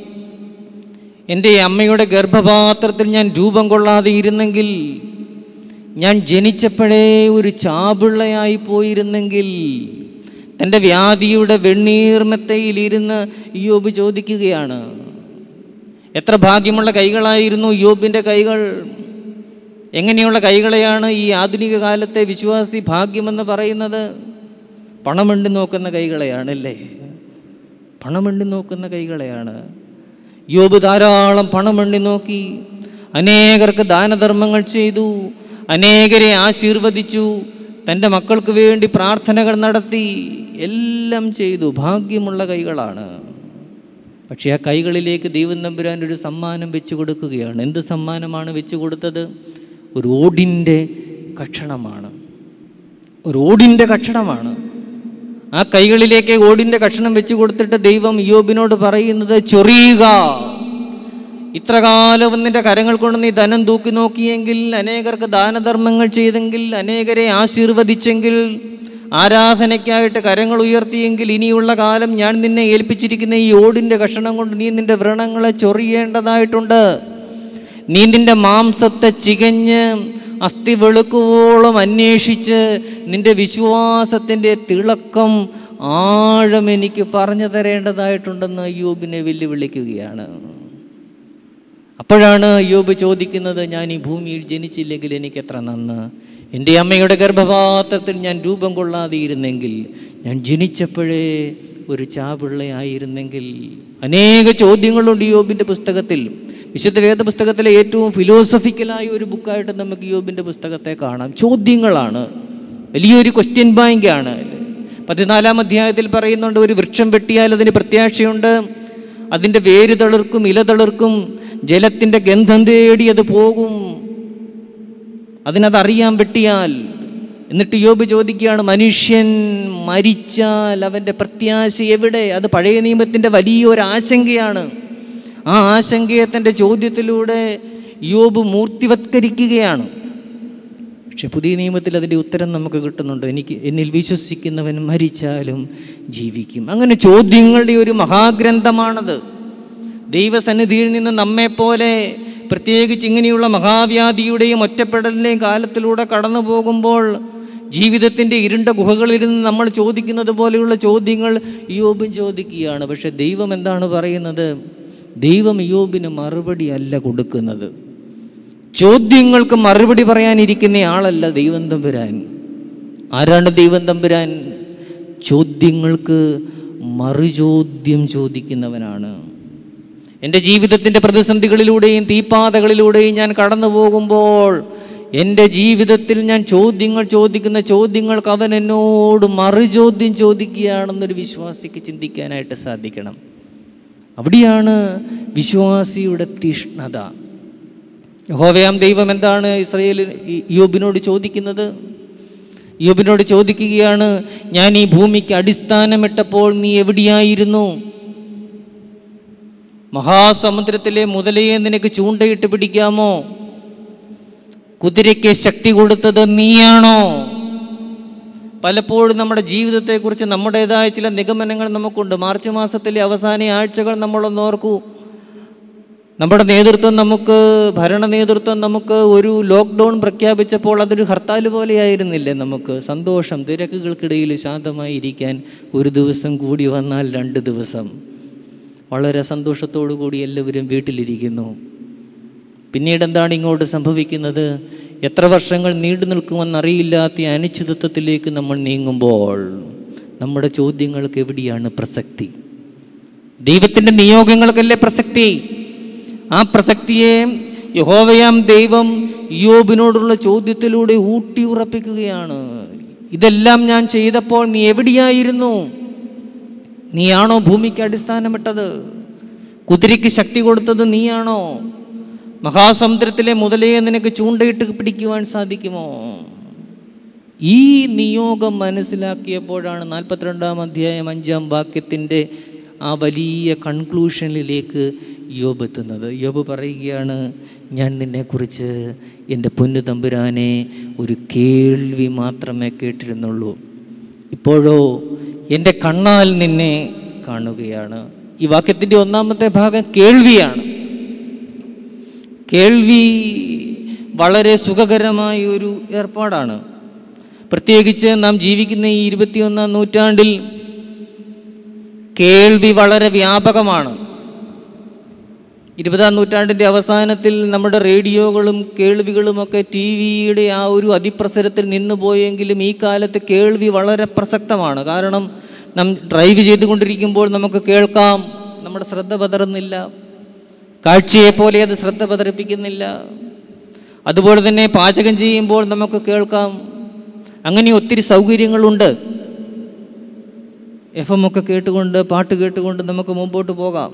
[SPEAKER 1] എൻ്റെ അമ്മയുടെ ഗർഭപാത്രത്തിൽ ഞാൻ രൂപം കൊള്ളാതെ ഇരുന്നെങ്കിൽ ഞാൻ ജനിച്ചപ്പോഴേ ഒരു ചാപിള്ളയായി പോയിരുന്നെങ്കിൽ തൻ്റെ വ്യാധിയുടെ വെണ്ണീർമെത്തയിലിരുന്ന് യോബ് ചോദിക്കുകയാണ് എത്ര ഭാഗ്യമുള്ള കൈകളായിരുന്നു യോബിൻ്റെ കൈകൾ എങ്ങനെയുള്ള കൈകളെയാണ് ഈ ആധുനിക കാലത്തെ വിശ്വാസി ഭാഗ്യമെന്ന് പറയുന്നത് പണമെണ്ണി നോക്കുന്ന കൈകളെയാണല്ലേ പണമെണ്ണി നോക്കുന്ന കൈകളെയാണ് യോബ് ധാരാളം പണമെണ്ണി നോക്കി അനേകർക്ക് ദാനധർമ്മങ്ങൾ ചെയ്തു അനേകരെ ആശീർവദിച്ചു തൻ്റെ മക്കൾക്ക് വേണ്ടി പ്രാർത്ഥനകൾ നടത്തി എല്ലാം ചെയ്തു ഭാഗ്യമുള്ള കൈകളാണ് പക്ഷേ ആ കൈകളിലേക്ക് ദൈവം തമ്പുരാൻ ഒരു സമ്മാനം വെച്ച് കൊടുക്കുകയാണ് എന്ത് സമ്മാനമാണ് വെച്ച് കൊടുത്തത് ഒരു ഓടിൻ്റെ കഷണമാണ് ഒരു ഓടിൻ്റെ കഷണമാണ് ആ കൈകളിലേക്ക് ഓടിൻ്റെ കഷണം വെച്ച് കൊടുത്തിട്ട് ദൈവം യോബിനോട് പറയുന്നത് ചൊറിയുക ഇത്ര കാലം നിന്റെ കരങ്ങൾ കൊണ്ട് നീ ധനം തൂക്കി നോക്കിയെങ്കിൽ അനേകർക്ക് ദാനധർമ്മങ്ങൾ ചെയ്തെങ്കിൽ അനേകരെ ആശീർവദിച്ചെങ്കിൽ ആരാധനയ്ക്കായിട്ട് കരങ്ങൾ ഉയർത്തിയെങ്കിൽ ഇനിയുള്ള കാലം ഞാൻ നിന്നെ ഏൽപ്പിച്ചിരിക്കുന്ന ഈ ഓടിൻ്റെ കഷണം കൊണ്ട് നീ നിന്റെ വ്രണങ്ങളെ ചൊറിയേണ്ടതായിട്ടുണ്ട് നീ നിന്റെ മാംസത്തെ ചികഞ്ഞ് അസ്ഥി വെളുക്കുവോളം അന്വേഷിച്ച് നിന്റെ വിശ്വാസത്തിൻ്റെ തിളക്കം ആഴം എനിക്ക് പറഞ്ഞു തരേണ്ടതായിട്ടുണ്ടെന്ന് യോബിനെ വെല്ലുവിളിക്കുകയാണ് അപ്പോഴാണ് യോബ് ചോദിക്കുന്നത് ഞാൻ ഈ ഭൂമിയിൽ ജനിച്ചില്ലെങ്കിൽ എനിക്ക് എത്ര നന്ന് എൻ്റെ അമ്മയുടെ ഗർഭപാത്രത്തിൽ ഞാൻ രൂപം കൊള്ളാതെ ഇരുന്നെങ്കിൽ ഞാൻ ജനിച്ചപ്പോഴേ ഒരു ചാപിള്ളയായിരുന്നെങ്കിൽ അനേക ചോദ്യങ്ങളുണ്ട് യോബിൻ്റെ പുസ്തകത്തിൽ വിശുദ്ധ വേദ പുസ്തകത്തിലെ ഏറ്റവും ഫിലോസഫിക്കലായ ഒരു ബുക്കായിട്ട് നമുക്ക് യോബിൻ്റെ പുസ്തകത്തെ കാണാം ചോദ്യങ്ങളാണ് വലിയൊരു ക്വസ്റ്റ്യൻ ബാങ്കാണ് പതിനാലാം അധ്യായത്തിൽ പറയുന്നുണ്ട് ഒരു വൃക്ഷം വെട്ടിയാൽ അതിന് പ്രത്യാശയുണ്ട് അതിൻ്റെ വേര് തളിർക്കും ഇല തളിർക്കും ജലത്തിൻ്റെ ഗന്ധം തേടി അത് പോകും അതിനതറിയാൻ വെട്ടിയാൽ എന്നിട്ട് യോബ് ചോദിക്കുകയാണ് മനുഷ്യൻ മരിച്ചാൽ അവൻ്റെ പ്രത്യാശ എവിടെ അത് പഴയ നിയമത്തിൻ്റെ വലിയൊരു ആശങ്കയാണ് ആ ആശങ്കയെ തൻ്റെ ചോദ്യത്തിലൂടെ യോബ് മൂർത്തിവത്കരിക്കുകയാണ് പക്ഷെ പുതിയ നിയമത്തിൽ അതിൻ്റെ ഉത്തരം നമുക്ക് കിട്ടുന്നുണ്ട് എനിക്ക് എന്നിൽ വിശ്വസിക്കുന്നവൻ മരിച്ചാലും ജീവിക്കും അങ്ങനെ ചോദ്യങ്ങളുടെ ഒരു മഹാഗ്രന്ഥമാണത് ദൈവസന്നിധിയിൽ നിന്ന് നമ്മെപ്പോലെ പ്രത്യേകിച്ച് ഇങ്ങനെയുള്ള മഹാവ്യാധിയുടെയും ഒറ്റപ്പെടലിൻ്റെയും കാലത്തിലൂടെ കടന്നു പോകുമ്പോൾ ജീവിതത്തിൻ്റെ ഇരുണ്ട ഗുഹകളിൽ നിന്ന് നമ്മൾ ചോദിക്കുന്നത് പോലെയുള്ള ചോദ്യങ്ങൾ യോബും ചോദിക്കുകയാണ് പക്ഷെ ദൈവം എന്താണ് പറയുന്നത് ദൈവം യോബിന് മറുപടി അല്ല കൊടുക്കുന്നത് ചോദ്യങ്ങൾക്ക് മറുപടി പറയാനിരിക്കുന്ന ആളല്ല ദൈവം തമ്പുരാൻ ആരാണ് ദൈവം തമ്പുരാൻ ചോദ്യങ്ങൾക്ക് മറുചോദ്യം ചോദിക്കുന്നവനാണ് എൻ്റെ ജീവിതത്തിൻ്റെ പ്രതിസന്ധികളിലൂടെയും തീപ്പാതകളിലൂടെയും ഞാൻ കടന്നു പോകുമ്പോൾ എൻ്റെ ജീവിതത്തിൽ ഞാൻ ചോദ്യങ്ങൾ ചോദിക്കുന്ന ചോദ്യങ്ങൾക്ക് അവൻ എന്നോട് മറുചോദ്യം ചോദിക്കുകയാണെന്നൊരു വിശ്വാസിക്ക് ചിന്തിക്കാനായിട്ട് സാധിക്കണം അവിടെയാണ് വിശ്വാസിയുടെ തീഷ്ണത യഹോവയാം ദൈവം എന്താണ് ഇസ്രയേൽ യോബിനോട് ചോദിക്കുന്നത് യോബിനോട് ചോദിക്കുകയാണ് ഞാൻ ഈ ഭൂമിക്ക് അടിസ്ഥാനമിട്ടപ്പോൾ നീ എവിടെയായിരുന്നു മഹാസമുദ്രത്തിലെ മുതലയെ നിനക്ക് ചൂണ്ടയിട്ട് പിടിക്കാമോ കുതിരയ്ക്ക് ശക്തി കൊടുത്തത് നീയാണോ പലപ്പോഴും നമ്മുടെ ജീവിതത്തെക്കുറിച്ച് നമ്മുടേതായ ചില നിഗമനങ്ങൾ നമുക്കുണ്ട് മാർച്ച് മാസത്തിലെ അവസാന ആഴ്ചകൾ നമ്മളൊന്ന് ഓർക്കൂ നമ്മുടെ നേതൃത്വം നമുക്ക് ഭരണ നേതൃത്വം നമുക്ക് ഒരു ലോക്ക്ഡൗൺ പ്രഖ്യാപിച്ചപ്പോൾ അതൊരു ഹർത്താൽ പോലെയായിരുന്നില്ലേ നമുക്ക് സന്തോഷം തിരക്കുകൾക്കിടയിൽ ശാന്തമായി ഇരിക്കാൻ ഒരു ദിവസം കൂടി വന്നാൽ രണ്ട് ദിവസം വളരെ സന്തോഷത്തോടു കൂടി എല്ലാവരും വീട്ടിലിരിക്കുന്നു പിന്നീട് എന്താണ് ഇങ്ങോട്ട് സംഭവിക്കുന്നത് എത്ര വർഷങ്ങൾ നീണ്ടു നിൽക്കുമെന്നറിയില്ലാത്ത ഈ അനിശ്ചിതത്വത്തിലേക്ക് നമ്മൾ നീങ്ങുമ്പോൾ നമ്മുടെ ചോദ്യങ്ങൾക്ക് എവിടെയാണ് പ്രസക്തി ദൈവത്തിൻ്റെ നിയോഗങ്ങൾക്കല്ലേ പ്രസക്തി ആ പ്രസക്തിയെ യഹോവയാം ദൈവം യോബിനോടുള്ള ചോദ്യത്തിലൂടെ ഊട്ടി ഉറപ്പിക്കുകയാണ് ഇതെല്ലാം ഞാൻ ചെയ്തപ്പോൾ നീ എവിടെയായിരുന്നു നീയാണോ ഭൂമിക്ക് അടിസ്ഥാനമിട്ടത് കുതിരയ്ക്ക് ശക്തി കൊടുത്തത് നീയാണോ മഹാസമുദ്രത്തിലെ മുതലയെ നിനക്ക് ചൂണ്ടയിട്ട് പിടിക്കുവാൻ സാധിക്കുമോ ഈ നിയോഗം മനസ്സിലാക്കിയപ്പോഴാണ് നാൽപ്പത്തിരണ്ടാം അധ്യായം അഞ്ചാം വാക്യത്തിൻ്റെ ആ വലിയ കൺക്ലൂഷനിലേക്ക് യോബ് എത്തുന്നത് യോബ് പറയുകയാണ് ഞാൻ നിന്നെക്കുറിച്ച് എൻ്റെ പൊന്നു തമ്പുരാനെ ഒരു കേൾവി മാത്രമേ കേട്ടിരുന്നുള്ളൂ ഇപ്പോഴോ എൻ്റെ കണ്ണാൽ നിന്നെ കാണുകയാണ് ഈ വാക്യത്തിൻ്റെ ഒന്നാമത്തെ ഭാഗം കേൾവിയാണ് കേൾവി വളരെ സുഖകരമായ ഒരു ഏർപ്പാടാണ് പ്രത്യേകിച്ച് നാം ജീവിക്കുന്ന ഈ ഇരുപത്തിയൊന്നാം നൂറ്റാണ്ടിൽ കേൾവി വളരെ വ്യാപകമാണ് ഇരുപതാം നൂറ്റാണ്ടിൻ്റെ അവസാനത്തിൽ നമ്മുടെ റേഡിയോകളും കേൾവികളുമൊക്കെ ടി വിയുടെ ആ ഒരു അതിപ്രസരത്തിൽ നിന്ന് പോയെങ്കിലും ഈ കാലത്ത് കേൾവി വളരെ പ്രസക്തമാണ് കാരണം നാം ഡ്രൈവ് ചെയ്തുകൊണ്ടിരിക്കുമ്പോൾ നമുക്ക് കേൾക്കാം നമ്മുടെ ശ്രദ്ധ പതറുന്നില്ല കാഴ്ചയെ പോലെ അത് ശ്രദ്ധ പതറിപ്പിക്കുന്നില്ല അതുപോലെ തന്നെ പാചകം ചെയ്യുമ്പോൾ നമുക്ക് കേൾക്കാം അങ്ങനെ ഒത്തിരി സൗകര്യങ്ങളുണ്ട് എഫ് എം ഒക്കെ കേട്ടുകൊണ്ട് പാട്ട് കേട്ടുകൊണ്ട് നമുക്ക് മുമ്പോട്ട് പോകാം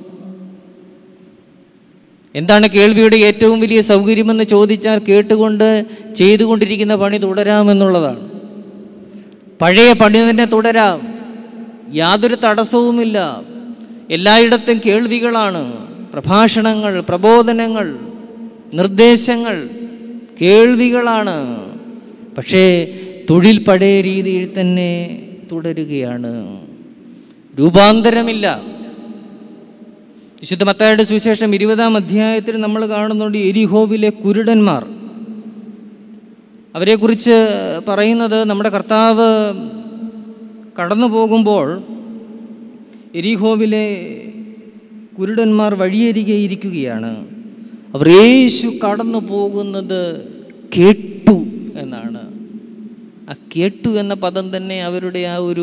[SPEAKER 1] എന്താണ് കേൾവിയുടെ ഏറ്റവും വലിയ സൗകര്യമെന്ന് ചോദിച്ചാൽ കേട്ടുകൊണ്ട് ചെയ്തുകൊണ്ടിരിക്കുന്ന പണി തുടരാമെന്നുള്ളതാണ് പഴയ പണി തന്നെ തുടരാം യാതൊരു തടസ്സവുമില്ല എല്ലായിടത്തും കേൾവികളാണ് പ്രഭാഷണങ്ങൾ പ്രബോധനങ്ങൾ നിർദ്ദേശങ്ങൾ കേൾവികളാണ് പക്ഷേ തൊഴിൽ പഴയ രീതിയിൽ തന്നെ തുടരുകയാണ് രൂപാന്തരമില്ല വിശുദ്ധ മത്തായുടെ സുവിശേഷം ഇരുപതാം അധ്യായത്തിൽ നമ്മൾ കാണുന്നുണ്ട് എരിഹോവിലെ കുരുടന്മാർ അവരെക്കുറിച്ച് പറയുന്നത് നമ്മുടെ കർത്താവ് കടന്നു പോകുമ്പോൾ എരിഹോവിലെ കുരുടന്മാർ വഴിയരികെ ഇരിക്കുകയാണ് അവർ യേശു കടന്നു പോകുന്നത് കേട്ടു എന്നാണ് ആ കേട്ടു എന്ന പദം തന്നെ അവരുടെ ആ ഒരു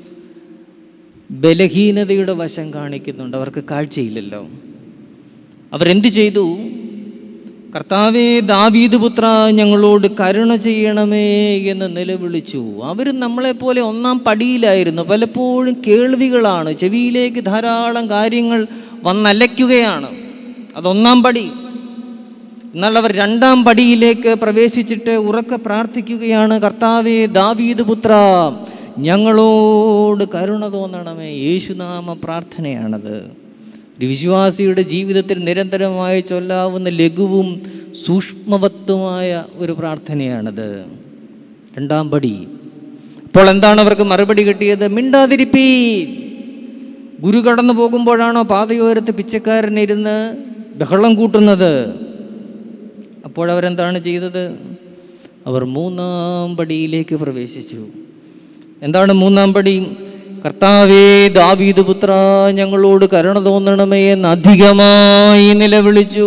[SPEAKER 1] ബലഹീനതയുടെ വശം കാണിക്കുന്നുണ്ട് അവർക്ക് കാഴ്ചയില്ലല്ലോ അവരെന്ത് ചെയ്തു കർത്താവേ ദാവീദ് പുത്ര ഞങ്ങളോട് കരുണ ചെയ്യണമേ എന്ന് നിലവിളിച്ചു അവർ നമ്മളെപ്പോലെ ഒന്നാം പടിയിലായിരുന്നു പലപ്പോഴും കേൾവികളാണ് ചെവിയിലേക്ക് ധാരാളം കാര്യങ്ങൾ വന്നലയ്ക്കുകയാണ് അതൊന്നാം പടി എന്നാൽ അവർ രണ്ടാം പടിയിലേക്ക് പ്രവേശിച്ചിട്ട് ഉറക്കെ പ്രാർത്ഥിക്കുകയാണ് കർത്താവേ ദാവീദ് പുത്ര ഞങ്ങളോട് കരുണ തോന്നണമേ യേശുനാമ പ്രാർത്ഥനയാണത് ഒരു വിശ്വാസിയുടെ ജീവിതത്തിൽ നിരന്തരമായി ചൊല്ലാവുന്ന ലഘുവും സൂക്ഷ്മവത്വമായ ഒരു പ്രാർത്ഥനയാണത് രണ്ടാം പടി അപ്പോൾ എന്താണ് അവർക്ക് മറുപടി കിട്ടിയത് മിണ്ടാതിരിപ്പീ ഗുരു കടന്നു പോകുമ്പോഴാണോ പാതയോരത്ത് പിച്ചക്കാരനിരുന്ന് ബഹളം കൂട്ടുന്നത് അപ്പോഴവരെന്താണ് ചെയ്തത് അവർ മൂന്നാം പടിയിലേക്ക് പ്രവേശിച്ചു എന്താണ് മൂന്നാം പടി കർത്താവേ ദാവീദ് പുത്ര ഞങ്ങളോട് കരുണ തോന്നണമേ എന്ന് അധികമായി നിലവിളിച്ചു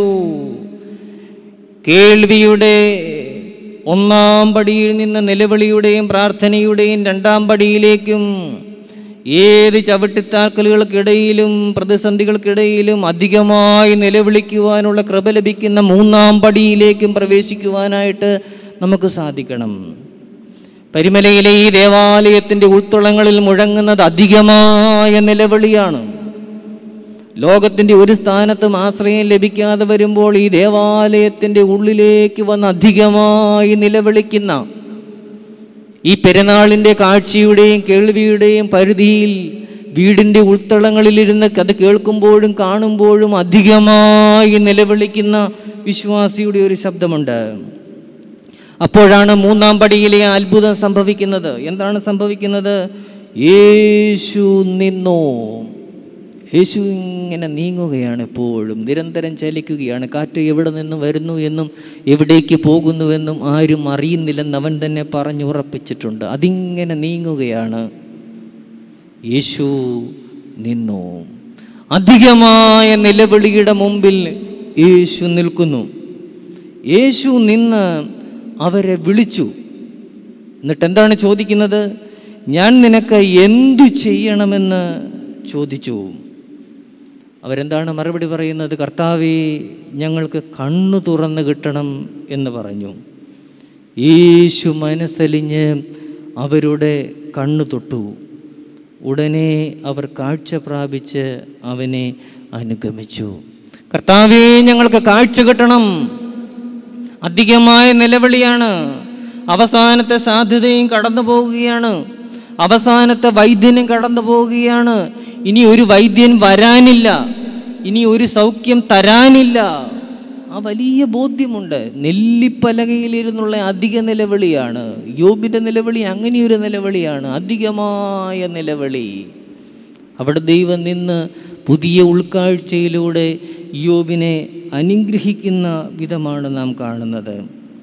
[SPEAKER 1] കേൾവിയുടെ ഒന്നാം പടിയിൽ നിന്ന് നിലവിളിയുടെയും പ്രാർത്ഥനയുടെയും രണ്ടാം പടിയിലേക്കും ഏത് ചവിട്ടിത്താക്കലുകൾക്കിടയിലും പ്രതിസന്ധികൾക്കിടയിലും അധികമായി നിലവിളിക്കുവാനുള്ള കൃപ ലഭിക്കുന്ന മൂന്നാം പടിയിലേക്കും പ്രവേശിക്കുവാനായിട്ട് നമുക്ക് സാധിക്കണം പരിമലയിലെ ഈ ദേവാലയത്തിൻ്റെ ഉൾത്തുളങ്ങളിൽ മുഴങ്ങുന്നത് അധികമായ നിലവിളിയാണ് ലോകത്തിൻ്റെ ഒരു സ്ഥാനത്തും ആശ്രയം ലഭിക്കാതെ വരുമ്പോൾ ഈ ദേവാലയത്തിൻ്റെ ഉള്ളിലേക്ക് വന്ന് അധികമായി നിലവിളിക്കുന്ന ഈ പെരുന്നാളിൻ്റെ കാഴ്ചയുടെയും കേൾവിയുടെയും പരിധിയിൽ വീടിൻ്റെ ഉൾത്തളങ്ങളിലിരുന്ന് അത് കേൾക്കുമ്പോഴും കാണുമ്പോഴും അധികമായി നിലവിളിക്കുന്ന വിശ്വാസിയുടെ ഒരു ശബ്ദമുണ്ട് അപ്പോഴാണ് മൂന്നാം പടിയിലെ അത്ഭുതം സംഭവിക്കുന്നത് എന്താണ് സംഭവിക്കുന്നത് യേശു നിന്നു യേശു ഇങ്ങനെ നീങ്ങുകയാണ് എപ്പോഴും നിരന്തരം ചലിക്കുകയാണ് കാറ്റ് എവിടെ നിന്ന് വരുന്നു എന്നും എവിടേക്ക് പോകുന്നുവെന്നും ആരും അറിയുന്നില്ലെന്ന് അവൻ തന്നെ പറഞ്ഞുറപ്പിച്ചിട്ടുണ്ട് അതിങ്ങനെ നീങ്ങുകയാണ് യേശു നിന്നു അധികമായ നിലവിളിയുടെ മുമ്പിൽ യേശു നിൽക്കുന്നു യേശു നിന്ന് അവരെ വിളിച്ചു എന്നിട്ട് എന്താണ് ചോദിക്കുന്നത് ഞാൻ നിനക്ക് എന്തു ചെയ്യണമെന്ന് ചോദിച്ചു അവരെന്താണ് മറുപടി പറയുന്നത് കർത്താവേ ഞങ്ങൾക്ക് കണ്ണു തുറന്ന് കിട്ടണം എന്ന് പറഞ്ഞു യേശു മനസ്സലിഞ്ഞ് അവരുടെ കണ്ണു തൊട്ടു ഉടനെ അവർ കാഴ്ച പ്രാപിച്ച് അവനെ അനുഗമിച്ചു കർത്താവേ ഞങ്ങൾക്ക് കാഴ്ച കിട്ടണം അധികമായ നിലവിളിയാണ് അവസാനത്തെ സാധ്യതയും കടന്നു പോവുകയാണ് അവസാനത്തെ വൈദ്യനും കടന്നു പോവുകയാണ് ഇനി ഒരു വൈദ്യൻ വരാനില്ല ഇനി ഒരു സൗഖ്യം തരാനില്ല ആ വലിയ ബോധ്യമുണ്ട് നെല്ലിപ്പലകയിലിരുന്നുള്ള അധിക നിലവിളിയാണ് യോബിൻ്റെ നിലവിളി അങ്ങനെയൊരു നിലവിളിയാണ് അധികമായ നിലവിളി അവിടെ ദൈവം നിന്ന് പുതിയ ഉൾക്കാഴ്ചയിലൂടെ യോബിനെ അനുഗ്രഹിക്കുന്ന വിധമാണ് നാം കാണുന്നത്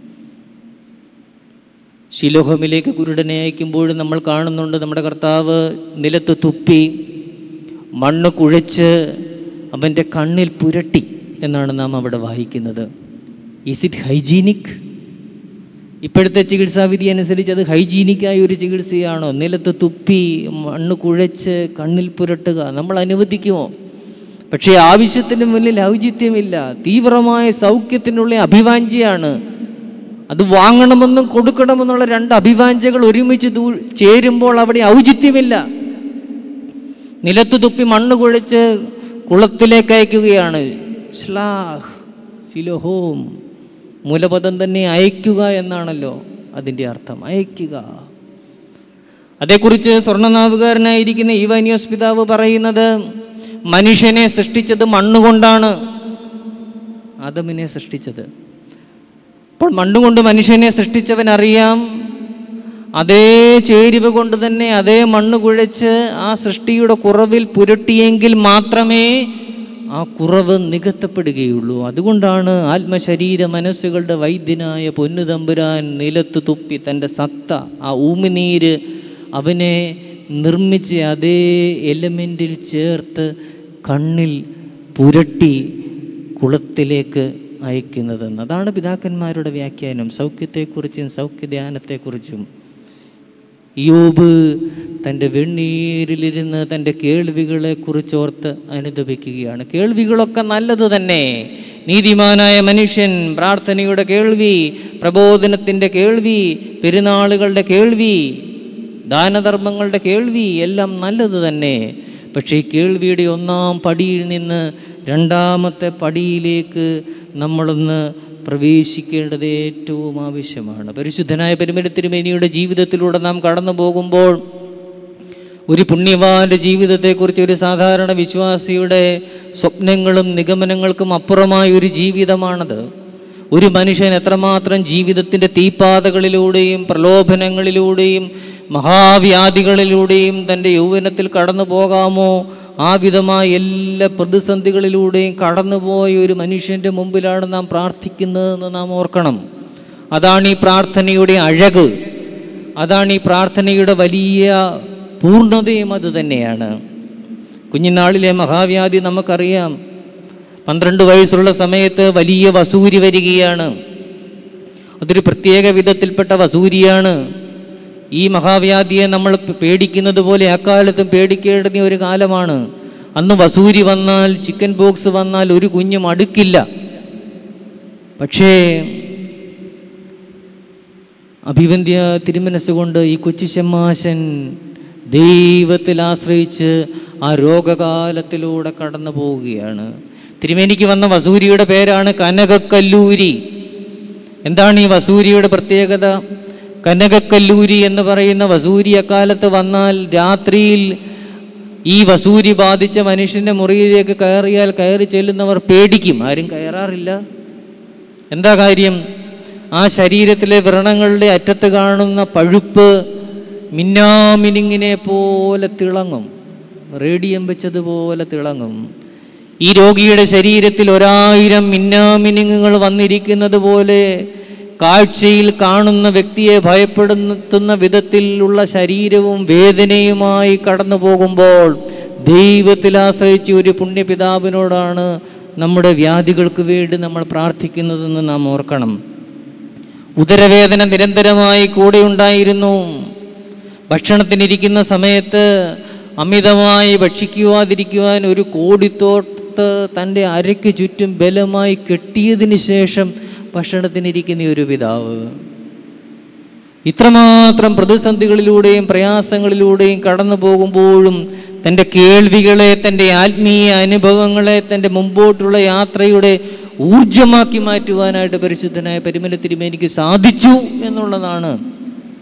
[SPEAKER 1] ശിലോഹമിലേക്ക് കുരുടനെ അയക്കുമ്പോഴും നമ്മൾ കാണുന്നുണ്ട് നമ്മുടെ കർത്താവ് നിലത്ത് തുപ്പി മണ്ണ് കുഴച്ച് അവൻ്റെ കണ്ണിൽ പുരട്ടി എന്നാണ് നാം അവിടെ വായിക്കുന്നത് ഈസ് ഇറ്റ് ഹൈജീനിക് ഇപ്പോഴത്തെ ചികിത്സാവിധി അനുസരിച്ച് അത് ഹൈജീനിക്കായ ഒരു ചികിത്സയാണോ നിലത്ത് തുപ്പി മണ്ണ് കുഴച്ച് കണ്ണിൽ പുരട്ടുക നമ്മൾ അനുവദിക്കുമോ പക്ഷേ ആവശ്യത്തിന് മുന്നിൽ ഔചിത്യമില്ല തീവ്രമായ സൗഖ്യത്തിനുള്ള അഭിവാഞ്ചിയാണ് അത് വാങ്ങണമെന്നും കൊടുക്കണമെന്നുള്ള രണ്ട് അഭിവാഞ്ചകൾ ഒരുമിച്ച് ദൂ ചേരുമ്പോൾ അവിടെ ഔചിത്യമില്ല നിലത്ത് തുപ്പി മണ്ണ് കുഴച്ച് കുളത്തിലേക്ക് അയക്കുകയാണ് ശ്ലാഹ് സിലോഹോം മൂലപദം തന്നെ അയക്കുക എന്നാണല്ലോ അതിൻ്റെ അർത്ഥം അയക്കുക അതേക്കുറിച്ച് സ്വർണ്ണനാവുകാരനായിരിക്കുന്ന ഈവാനിയോസ് പിതാവ് പറയുന്നത് മനുഷ്യനെ സൃഷ്ടിച്ചത് മണ്ണുകൊണ്ടാണ് ആദമിനെ സൃഷ്ടിച്ചത് അപ്പോൾ മണ്ണുകൊണ്ട് മനുഷ്യനെ സൃഷ്ടിച്ചവൻ അറിയാം അതേ ചേരുവ കൊണ്ട് തന്നെ അതേ മണ്ണ് കുഴച്ച് ആ സൃഷ്ടിയുടെ കുറവിൽ പുരട്ടിയെങ്കിൽ മാത്രമേ ആ കുറവ് നികത്തപ്പെടുകയുള്ളൂ അതുകൊണ്ടാണ് ആത്മശരീര മനസ്സുകളുടെ വൈദ്യനായ പൊന്നു തമ്പുരാൻ നിലത്ത് തുപ്പി തൻ്റെ സത്ത ആ ഊമിനീര് അവനെ നിർമ്മിച്ച അതേ എലമെൻറ്റിൽ ചേർത്ത് കണ്ണിൽ പുരട്ടി കുളത്തിലേക്ക് അയക്കുന്നതെന്ന് അതാണ് പിതാക്കന്മാരുടെ വ്യാഖ്യാനം സൗഖ്യത്തെക്കുറിച്ചും സൗഖ്യധ്യാനത്തെക്കുറിച്ചും യോബ് തൻ്റെ വെണ്ണീരിലിരുന്ന് തൻ്റെ കേൾവികളെ കുറിച്ചോർത്ത് അനുദപിക്കുകയാണ് കേൾവികളൊക്കെ നല്ലത് തന്നെ നീതിമാനായ മനുഷ്യൻ പ്രാർത്ഥനയുടെ കേൾവി പ്രബോധനത്തിൻ്റെ കേൾവി പെരുന്നാളുകളുടെ കേൾവി ദാനധർമ്മങ്ങളുടെ കേൾവി എല്ലാം നല്ലത് തന്നെ പക്ഷേ ഈ കേൾവിയുടെ ഒന്നാം പടിയിൽ നിന്ന് രണ്ടാമത്തെ പടിയിലേക്ക് നമ്മളൊന്ന് പ്രവേശിക്കേണ്ടത് ഏറ്റവും ആവശ്യമാണ് പരിശുദ്ധനായ പരിമല തിരുമേനിയുടെ ജീവിതത്തിലൂടെ നാം കടന്നു പോകുമ്പോൾ ഒരു പുണ്യവാന്റെ ജീവിതത്തെക്കുറിച്ച് ഒരു സാധാരണ വിശ്വാസിയുടെ സ്വപ്നങ്ങളും നിഗമനങ്ങൾക്കും അപ്പുറമായ ഒരു ജീവിതമാണത് ഒരു മനുഷ്യൻ എത്രമാത്രം ജീവിതത്തിൻ്റെ തീപ്പാതകളിലൂടെയും പ്രലോഭനങ്ങളിലൂടെയും മഹാവ്യാധികളിലൂടെയും തൻ്റെ യൗവനത്തിൽ കടന്നു പോകാമോ ആ വിധമായ എല്ലാ പ്രതിസന്ധികളിലൂടെയും കടന്നുപോയ ഒരു മനുഷ്യൻ്റെ മുമ്പിലാണ് നാം പ്രാർത്ഥിക്കുന്നതെന്ന് നാം ഓർക്കണം അതാണ് ഈ പ്രാർത്ഥനയുടെ അഴക് അതാണ് ഈ പ്രാർത്ഥനയുടെ വലിയ പൂർണ്ണതയും അത് തന്നെയാണ് കുഞ്ഞുനാളിലെ മഹാവ്യാധി നമുക്കറിയാം പന്ത്രണ്ട് വയസ്സുള്ള സമയത്ത് വലിയ വസൂരി വരികയാണ് അതൊരു പ്രത്യേക വിധത്തിൽപ്പെട്ട വസൂരിയാണ് ഈ മഹാവ്യാധിയെ നമ്മൾ പേടിക്കുന്നത് പോലെ അക്കാലത്തും പേടിക്കേണ്ടുന്ന ഒരു കാലമാണ് അന്ന് വസൂരി വന്നാൽ ചിക്കൻ ബോക്സ് വന്നാൽ ഒരു കുഞ്ഞും അടുക്കില്ല പക്ഷേ അഭിവന്ധ്യ തിരുമനസ്സുകൊണ്ട് ഈ കൊച്ചു ചെമ്മാശൻ ദൈവത്തിൽ ആശ്രയിച്ച് ആ രോഗകാലത്തിലൂടെ കടന്നു പോവുകയാണ് തിരുമേനിക്ക് വന്ന വസൂരിയുടെ പേരാണ് കനകക്കല്ലൂരി എന്താണ് ഈ വസൂരിയുടെ പ്രത്യേകത കനകക്കല്ലൂരി എന്ന് പറയുന്ന വസൂരി അക്കാലത്ത് വന്നാൽ രാത്രിയിൽ ഈ വസൂരി ബാധിച്ച മനുഷ്യൻ്റെ മുറിയിലേക്ക് കയറിയാൽ കയറി ചെല്ലുന്നവർ പേടിക്കും ആരും കയറാറില്ല എന്താ കാര്യം ആ ശരീരത്തിലെ വ്രണങ്ങളുടെ അറ്റത്ത് കാണുന്ന പഴുപ്പ് മിന്നാമിനിങ്ങിനെ പോലെ തിളങ്ങും റേഡിയം വെച്ചതുപോലെ തിളങ്ങും ഈ രോഗിയുടെ ശരീരത്തിൽ ഒരായിരം മിന്നാമിനുങ്ങുകൾ വന്നിരിക്കുന്നത് പോലെ കാഴ്ചയിൽ കാണുന്ന വ്യക്തിയെ ഭയപ്പെടുത്തുന്ന വിധത്തിലുള്ള ശരീരവും വേദനയുമായി കടന്നു പോകുമ്പോൾ ദൈവത്തിൽ ആശ്രയിച്ച് ഒരു പുണ്യപിതാവിനോടാണ് നമ്മുടെ വ്യാധികൾക്ക് വേണ്ടി നമ്മൾ പ്രാർത്ഥിക്കുന്നതെന്ന് നാം ഓർക്കണം ഉദരവേദന നിരന്തരമായി കൂടെ ഉണ്ടായിരുന്നു ഭക്ഷണത്തിനിരിക്കുന്ന സമയത്ത് അമിതമായി ഭക്ഷിക്കുവാതിരിക്കുവാൻ ഒരു കോടിത്തോട്ട് തൻ്റെ അരയ്ക്ക് ചുറ്റും ബലമായി കെട്ടിയതിന് ശേഷം ഭക്ഷണത്തിനിരിക്കുന്ന ഒരു പിതാവ് ഇത്രമാത്രം പ്രതിസന്ധികളിലൂടെയും പ്രയാസങ്ങളിലൂടെയും കടന്നു പോകുമ്പോഴും തൻ്റെ കേൾവികളെ തൻ്റെ ആത്മീയ അനുഭവങ്ങളെ തൻ്റെ മുമ്പോട്ടുള്ള യാത്രയുടെ ഊർജമാക്കി മാറ്റുവാനായിട്ട് പരിശുദ്ധനായ പരിമല തിരുമേനിക്ക് സാധിച്ചു എന്നുള്ളതാണ്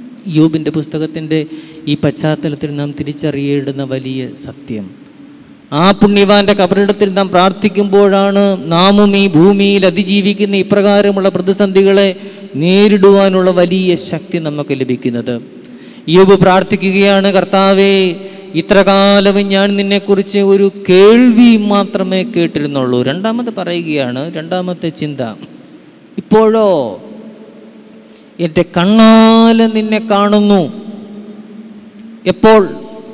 [SPEAKER 1] യോബിൻ്റെ പുസ്തകത്തിൻ്റെ ഈ പശ്ചാത്തലത്തിൽ നാം തിരിച്ചറിയേണ്ടുന്ന വലിയ സത്യം ആ പുണ്യവാന്റെ കബറിടത്തിൽ നാം പ്രാർത്ഥിക്കുമ്പോഴാണ് നാമും ഈ ഭൂമിയിൽ അതിജീവിക്കുന്ന ഇപ്രകാരമുള്ള പ്രതിസന്ധികളെ നേരിടുവാനുള്ള വലിയ ശക്തി നമുക്ക് ലഭിക്കുന്നത് യോബ് പ്രാർത്ഥിക്കുകയാണ് കർത്താവേ ഇത്ര കാലവും ഞാൻ നിന്നെക്കുറിച്ച് ഒരു കേൾവി മാത്രമേ കേട്ടിരുന്നുള്ളൂ രണ്ടാമത് പറയുകയാണ് രണ്ടാമത്തെ ചിന്ത ഇപ്പോഴോ എൻ്റെ കണ്ണാലെ നിന്നെ കാണുന്നു എപ്പോൾ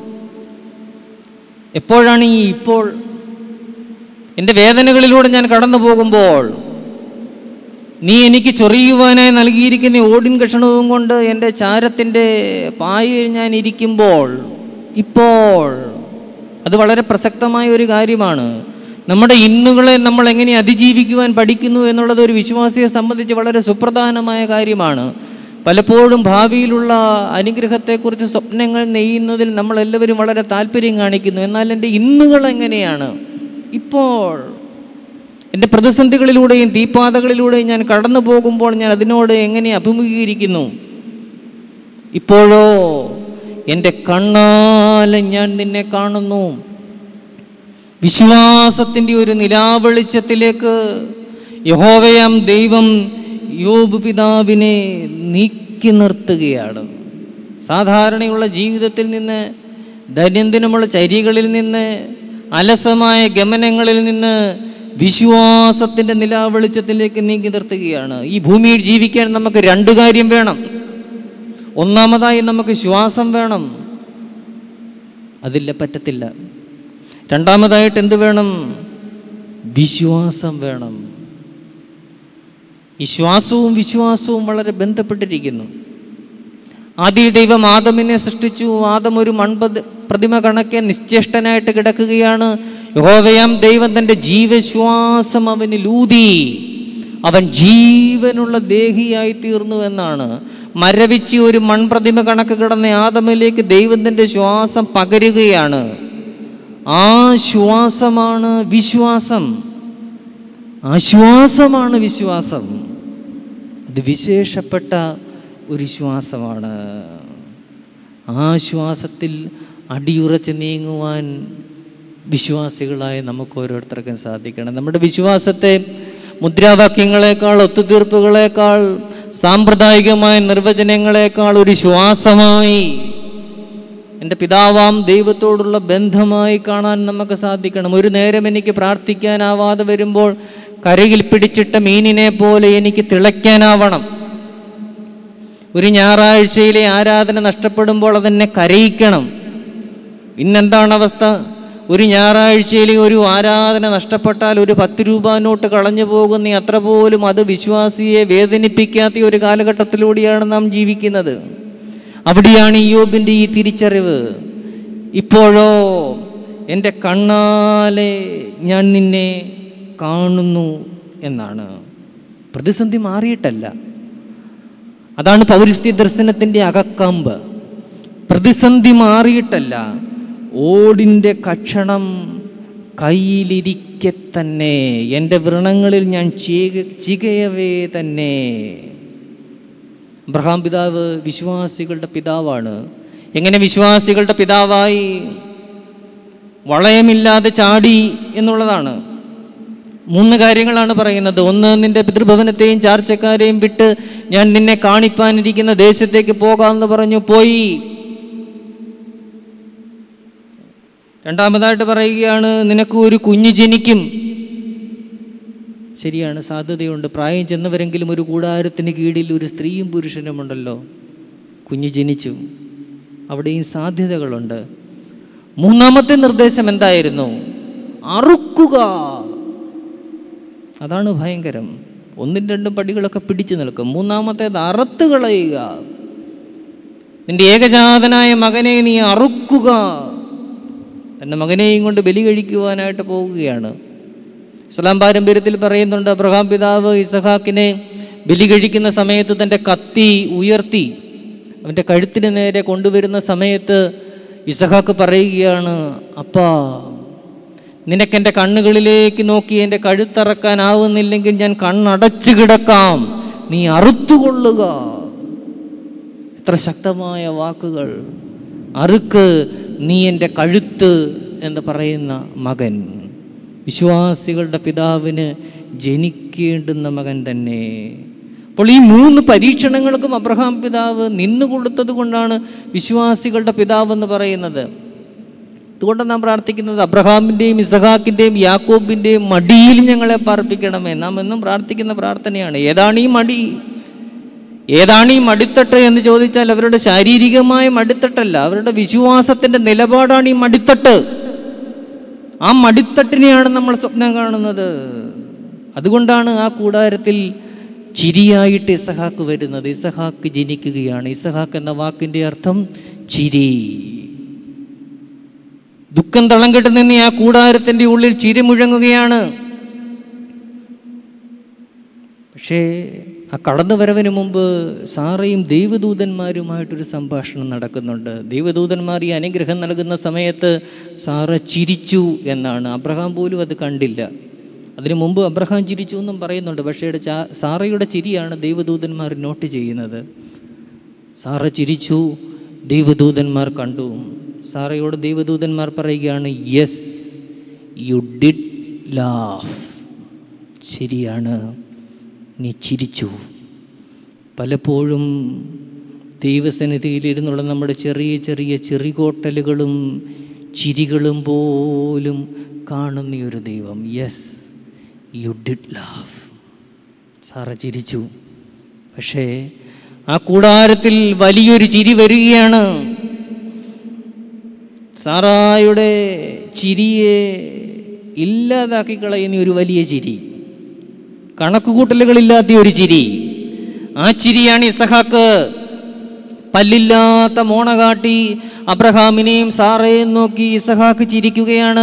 [SPEAKER 1] എപ്പോഴാണ് ഈ ഇപ്പോൾ എൻ്റെ വേദനകളിലൂടെ ഞാൻ കടന്നു പോകുമ്പോൾ നീ എനിക്ക് ചൊറിയുവാനായി നൽകിയിരിക്കുന്ന ഈ ഓടിൻ കഷണവും കൊണ്ട് എൻ്റെ ചാരത്തിൻ്റെ പായയിൽ ഞാൻ ഇരിക്കുമ്പോൾ ഇപ്പോൾ അത് വളരെ പ്രസക്തമായ ഒരു കാര്യമാണ് നമ്മുടെ ഇന്നുകളെ നമ്മൾ എങ്ങനെ അതിജീവിക്കുവാൻ പഠിക്കുന്നു എന്നുള്ളത് ഒരു വിശ്വാസിയെ സംബന്ധിച്ച് വളരെ സുപ്രധാനമായ കാര്യമാണ് പലപ്പോഴും ഭാവിയിലുള്ള അനുഗ്രഹത്തെക്കുറിച്ച് സ്വപ്നങ്ങൾ നെയ്യുന്നതിൽ നമ്മളെല്ലാവരും വളരെ താല്പര്യം കാണിക്കുന്നു എന്നാൽ എൻ്റെ ഇന്നുകൾ എങ്ങനെയാണ് ഇപ്പോൾ എൻ്റെ പ്രതിസന്ധികളിലൂടെയും തീപ്പാതകളിലൂടെയും ഞാൻ കടന്നു പോകുമ്പോൾ ഞാൻ അതിനോട് എങ്ങനെ അഭിമുഖീകരിക്കുന്നു ഇപ്പോഴോ എൻ്റെ കണ്ണാലെ ഞാൻ നിന്നെ കാണുന്നു വിശ്വാസത്തിൻ്റെ ഒരു നിലാവെളിച്ചത്തിലേക്ക് യഹോവയാം ദൈവം യോബ് പിതാവിനെ നീക്കി നിർത്തുകയാണ് സാധാരണയുള്ള ജീവിതത്തിൽ നിന്ന് ദൈനംദിനമുള്ള ചര്യകളിൽ നിന്ന് അലസമായ ഗമനങ്ങളിൽ നിന്ന് വിശ്വാസത്തിൻ്റെ നിലാവെളിച്ചത്തിലേക്ക് നീക്കി നിർത്തുകയാണ് ഈ ഭൂമിയിൽ ജീവിക്കാൻ നമുക്ക് രണ്ട് കാര്യം വേണം ഒന്നാമതായി നമുക്ക് ശ്വാസം വേണം അതില്ല പറ്റത്തില്ല രണ്ടാമതായിട്ട് എന്ത് വേണം വിശ്വാസം വേണം ഈ ശ്വാസവും വിശ്വാസവും വളരെ ബന്ധപ്പെട്ടിരിക്കുന്നു ആദ്യ ദൈവം ആദമിനെ സൃഷ്ടിച്ചു ആദം ഒരു മൺപത് പ്രതിമ കണക്കെ നിശ്ചേഷ്ടനായിട്ട് കിടക്കുകയാണ് യഹോവയാം ദൈവം തൻ്റെ ജീവശ്വാസം അവന് ലൂതി അവൻ ജീവനുള്ള ദേഹിയായി തീർന്നു എന്നാണ് മരവിച്ച് ഒരു മൺപ്രതിമ കണക്ക് കിടന്ന ആദമിലേക്ക് ദൈവത്തിൻ്റെ ശ്വാസം പകരുകയാണ് ആ ശ്വാസമാണ് വിശ്വാസം ആശ്വാസമാണ് വിശ്വാസം അത് വിശേഷപ്പെട്ട ഒരു ശ്വാസമാണ് ആ ശ്വാസത്തിൽ അടിയുറച്ച് നീങ്ങുവാൻ വിശ്വാസികളായ നമുക്ക് ഓരോരുത്തർക്കും സാധിക്കണം നമ്മുടെ വിശ്വാസത്തെ മുദ്രാവാക്യങ്ങളെക്കാൾ ഒത്തുതീർപ്പുകളെക്കാൾ സാമ്പ്രദായികമായ നിർവചനങ്ങളെക്കാൾ ഒരു ശ്വാസമായി എൻ്റെ പിതാവാം ദൈവത്തോടുള്ള ബന്ധമായി കാണാൻ നമുക്ക് സാധിക്കണം ഒരു നേരം എനിക്ക് പ്രാർത്ഥിക്കാനാവാതെ വരുമ്പോൾ കരയിൽ പിടിച്ചിട്ട മീനിനെ പോലെ എനിക്ക് തിളയ്ക്കാനാവണം ഒരു ഞായറാഴ്ചയിലെ ആരാധന നഷ്ടപ്പെടുമ്പോൾ അതെന്നെ കരയിക്കണം ഇന്നെന്താണ് അവസ്ഥ ഒരു ഞായറാഴ്ചയിലെ ഒരു ആരാധന നഷ്ടപ്പെട്ടാൽ ഒരു പത്ത് രൂപ നോട്ട് കളഞ്ഞു പോകുന്ന അത്ര പോലും അത് വിശ്വാസിയെ വേദനിപ്പിക്കാത്ത ഒരു കാലഘട്ടത്തിലൂടെയാണ് നാം ജീവിക്കുന്നത് അവിടെയാണ് യോബിൻ്റെ ഈ തിരിച്ചറിവ് ഇപ്പോഴോ എൻ്റെ കണ്ണാലെ ഞാൻ നിന്നെ കാണുന്നു എന്നാണ് പ്രതിസന്ധി മാറിയിട്ടല്ല അതാണ് പൗരസ്ത്യ ദർശനത്തിൻ്റെ അകക്കമ്പ് പ്രതിസന്ധി മാറിയിട്ടല്ല ഓടിൻ്റെ കഷണം കയ്യിലിരിക്കെ തന്നെ എൻ്റെ വ്രണങ്ങളിൽ ഞാൻ ചീക ചികയവേ തന്നെ അബ്രഹാം പിതാവ് വിശ്വാസികളുടെ പിതാവാണ് എങ്ങനെ വിശ്വാസികളുടെ പിതാവായി വളയമില്ലാതെ ചാടി എന്നുള്ളതാണ് മൂന്ന് കാര്യങ്ങളാണ് പറയുന്നത് ഒന്ന് നിന്റെ പിതൃഭവനത്തെയും ചാർച്ചക്കാരെയും വിട്ട് ഞാൻ നിന്നെ കാണിപ്പാനിരിക്കുന്ന ദേശത്തേക്ക് പോകാമെന്ന് പറഞ്ഞു പോയി രണ്ടാമതായിട്ട് പറയുകയാണ് നിനക്ക് ഒരു കുഞ്ഞ് ജനിക്കും ശരിയാണ് സാധ്യതയുണ്ട് പ്രായം ചെന്നവരെങ്കിലും ഒരു കൂടാരത്തിന് കീഴിൽ ഒരു സ്ത്രീയും പുരുഷനുമുണ്ടല്ലോ കുഞ്ഞ് ജനിച്ചു അവിടെയും സാധ്യതകളുണ്ട് മൂന്നാമത്തെ നിർദ്ദേശം എന്തായിരുന്നു അറുക്കുക അതാണ് ഭയങ്കരം ഒന്നും രണ്ടും പടികളൊക്കെ പിടിച്ചു നിൽക്കും മൂന്നാമത്തേത് അറുത്ത് കളയുക നിന്റെ ഏകജാതനായ മകനെ നീ അറുക്കുക തൻ്റെ മകനെയും കൊണ്ട് ബലി കഴിക്കുവാനായിട്ട് പോവുകയാണ് ഇസ്ലാം പാരമ്പര്യത്തിൽ പറയുന്നുണ്ട് അബ്രഹാം പിതാവ് ഇസഹാക്കിനെ ബലി കഴിക്കുന്ന സമയത്ത് തൻ്റെ കത്തി ഉയർത്തി അവൻ്റെ കഴുത്തിന് നേരെ കൊണ്ടുവരുന്ന സമയത്ത് ഇസഹാക്ക് പറയുകയാണ് അപ്പാ നിനക്കെൻ്റെ കണ്ണുകളിലേക്ക് നോക്കി എൻ്റെ കഴുത്തറക്കാനാവുന്നില്ലെങ്കിൽ ഞാൻ കണ്ണടച്ചു കിടക്കാം നീ അറുത്തുകൊള്ളുക എത്ര ശക്തമായ വാക്കുകൾ അറുക്ക് നീ എൻ്റെ കഴുത്ത് എന്ന് പറയുന്ന മകൻ വിശ്വാസികളുടെ പിതാവിന് ജനിക്കേണ്ടുന്ന മകൻ തന്നെ അപ്പോൾ ഈ മൂന്ന് പരീക്ഷണങ്ങൾക്കും അബ്രഹാം പിതാവ് നിന്നുകൊടുത്തത് കൊണ്ടാണ് വിശ്വാസികളുടെ പിതാവ് എന്ന് പറയുന്നത് അതുകൊണ്ട് നാം പ്രാർത്ഥിക്കുന്നത് അബ്രഹാമിൻ്റെയും ഇസഹാക്കിൻ്റെയും യാക്കോബിൻ്റെയും മടിയിൽ ഞങ്ങളെ പാർപ്പിക്കണമേ നാം എന്നും പ്രാർത്ഥിക്കുന്ന പ്രാർത്ഥനയാണ് ഏതാണ് ഈ മടി ഏതാണ് ഈ മടിത്തട്ട് എന്ന് ചോദിച്ചാൽ അവരുടെ ശാരീരികമായ മടിത്തട്ടല്ല അവരുടെ വിശ്വാസത്തിൻ്റെ നിലപാടാണ് ഈ മടിത്തട്ട് ആ മടിത്തട്ടിനെയാണ് നമ്മൾ സ്വപ്നം കാണുന്നത് അതുകൊണ്ടാണ് ആ കൂടാരത്തിൽ ചിരിയായിട്ട് ഇസഹാക്ക് വരുന്നത് ഇസഹാക്ക് ജനിക്കുകയാണ് ഇസഹാക്ക് എന്ന വാക്കിൻ്റെ അർത്ഥം ചിരി ദുഃഖം തളം കെട്ട് നിന്ന് ആ കൂടാരത്തിൻ്റെ ഉള്ളിൽ ചിരി മുഴങ്ങുകയാണ് പക്ഷേ ആ കടന്നു വരവിന് മുമ്പ് സാറയും ദൈവദൂതന്മാരുമായിട്ടൊരു സംഭാഷണം നടക്കുന്നുണ്ട് ദൈവദൂതന്മാർ ഈ അനുഗ്രഹം നൽകുന്ന സമയത്ത് സാറ ചിരിച്ചു എന്നാണ് അബ്രഹാം പോലും അത് കണ്ടില്ല അതിനു മുമ്പ് അബ്രഹാം ചിരിച്ചു എന്നും പറയുന്നുണ്ട് പക്ഷേ ചാ- സാറയുടെ ചിരിയാണ് ദൈവദൂതന്മാർ നോട്ട് ചെയ്യുന്നത് സാറ ചിരിച്ചു ദൈവദൂതന്മാർ കണ്ടു സാറയോട് ദൈവദൂതന്മാർ പറയുകയാണ് യെസ് യു ഡിഡ് ലാഫ് ശരിയാണ് നീ ചിരിച്ചു പലപ്പോഴും ദൈവസന്നിധിയിലിരുന്നുള്ള നമ്മുടെ ചെറിയ ചെറിയ ചെറികോട്ടലുകളും ചിരികളും പോലും കാണുന്ന ഒരു ദൈവം yes you did laugh Sarah ചിരിച്ചു പക്ഷേ ആ കൂടാരത്തിൽ വലിയൊരു ചിരി വരികയാണ് സാറായുടെ ചിരിയെ ഇല്ലാതാക്കി കളയുന്ന ഒരു വലിയ ചിരി കണക്കുകൂട്ടലുകളില്ലാത്ത ഒരു ചിരി ആ ചിരിയാണ് ഇസഹാക്ക് പല്ലില്ലാത്ത മോണ കാട്ടി അബ്രഹാമിനെയും സാറയെയും നോക്കി ഇസഹാക്ക് ചിരിക്കുകയാണ്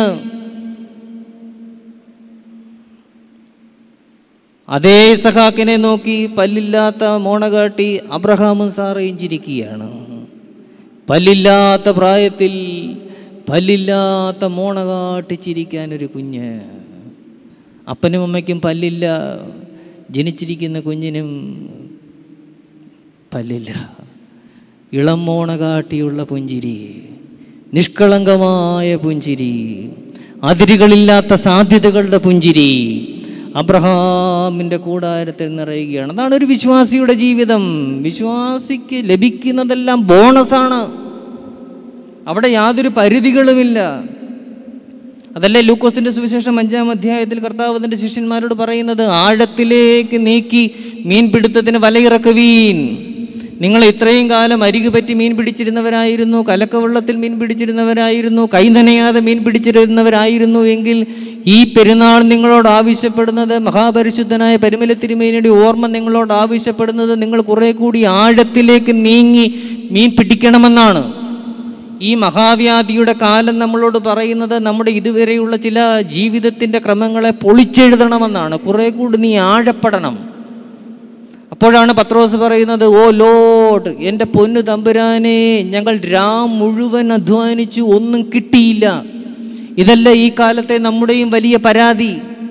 [SPEAKER 1] അതേ ഇസഹാക്കിനെ നോക്കി പല്ലില്ലാത്ത മോണ കാട്ടി അബ്രഹാമും സാറയും ചിരിക്കുകയാണ് പല്ലില്ലാത്ത പ്രായത്തിൽ പല്ലില്ലാത്ത മോണ കാട്ടി ചിരിക്കാൻ ഒരു കുഞ്ഞ് അപ്പനും അമ്മയ്ക്കും പല്ലില്ല ജനിച്ചിരിക്കുന്ന കുഞ്ഞിനും പല്ലില്ല ഇളം മോണ കാട്ടിയുള്ള പുഞ്ചിരി നിഷ്കളങ്കമായ പുഞ്ചിരി അതിരുകളില്ലാത്ത സാധ്യതകളുടെ പുഞ്ചിരി അബ്രഹാമിൻ്റെ കൂടാരത്തിൽ നിറയുകയാണ് അതാണ് ഒരു വിശ്വാസിയുടെ ജീവിതം വിശ്വാസിക്ക് ലഭിക്കുന്നതെല്ലാം ബോണസാണ് അവിടെ യാതൊരു പരിധികളുമില്ല അതല്ലേ ലൂക്കോസിന്റെ സുവിശേഷം അഞ്ചാം അധ്യായത്തിൽ കർത്താവ് തന്റെ ശിഷ്യന്മാരോട് പറയുന്നത് ആഴത്തിലേക്ക് നീക്കി മീൻപിടുത്തത്തിന് വലയിറക്കുവീൻ നിങ്ങൾ ഇത്രയും കാലം അരികു പറ്റി മീൻ പിടിച്ചിരുന്നവരായിരുന്നു കലക്കവെള്ളത്തിൽ മീൻ പിടിച്ചിരുന്നവരായിരുന്നു കൈ നനയാതെ മീൻ പിടിച്ചിരുന്നവരായിരുന്നു എങ്കിൽ ഈ പെരുന്നാൾ നിങ്ങളോട് ആവശ്യപ്പെടുന്നത് മഹാപരിശുദ്ധനായ പരിമല തിരുമേനിയുടെ ഓർമ്മ നിങ്ങളോട് ആവശ്യപ്പെടുന്നത് നിങ്ങൾ കുറെ കൂടി ആഴത്തിലേക്ക് നീങ്ങി മീൻ പിടിക്കണമെന്നാണ് ഈ മഹാവ്യാധിയുടെ കാലം നമ്മളോട് പറയുന്നത് നമ്മുടെ ഇതുവരെയുള്ള ചില ജീവിതത്തിൻ്റെ ക്രമങ്ങളെ പൊളിച്ചെഴുതണമെന്നാണ് കുറെ കൂടി നീ ആഴപ്പെടണം അപ്പോഴാണ് പത്രോസ് പറയുന്നത് ഓ ലോഡ് എൻ്റെ പൊന്നു തമ്പുരാനെ ഞങ്ങൾ രാം മുഴുവൻ അധ്വാനിച്ചു ഒന്നും കിട്ടിയില്ല ഇതല്ല ഈ കാലത്തെ നമ്മുടെയും വലിയ പരാതി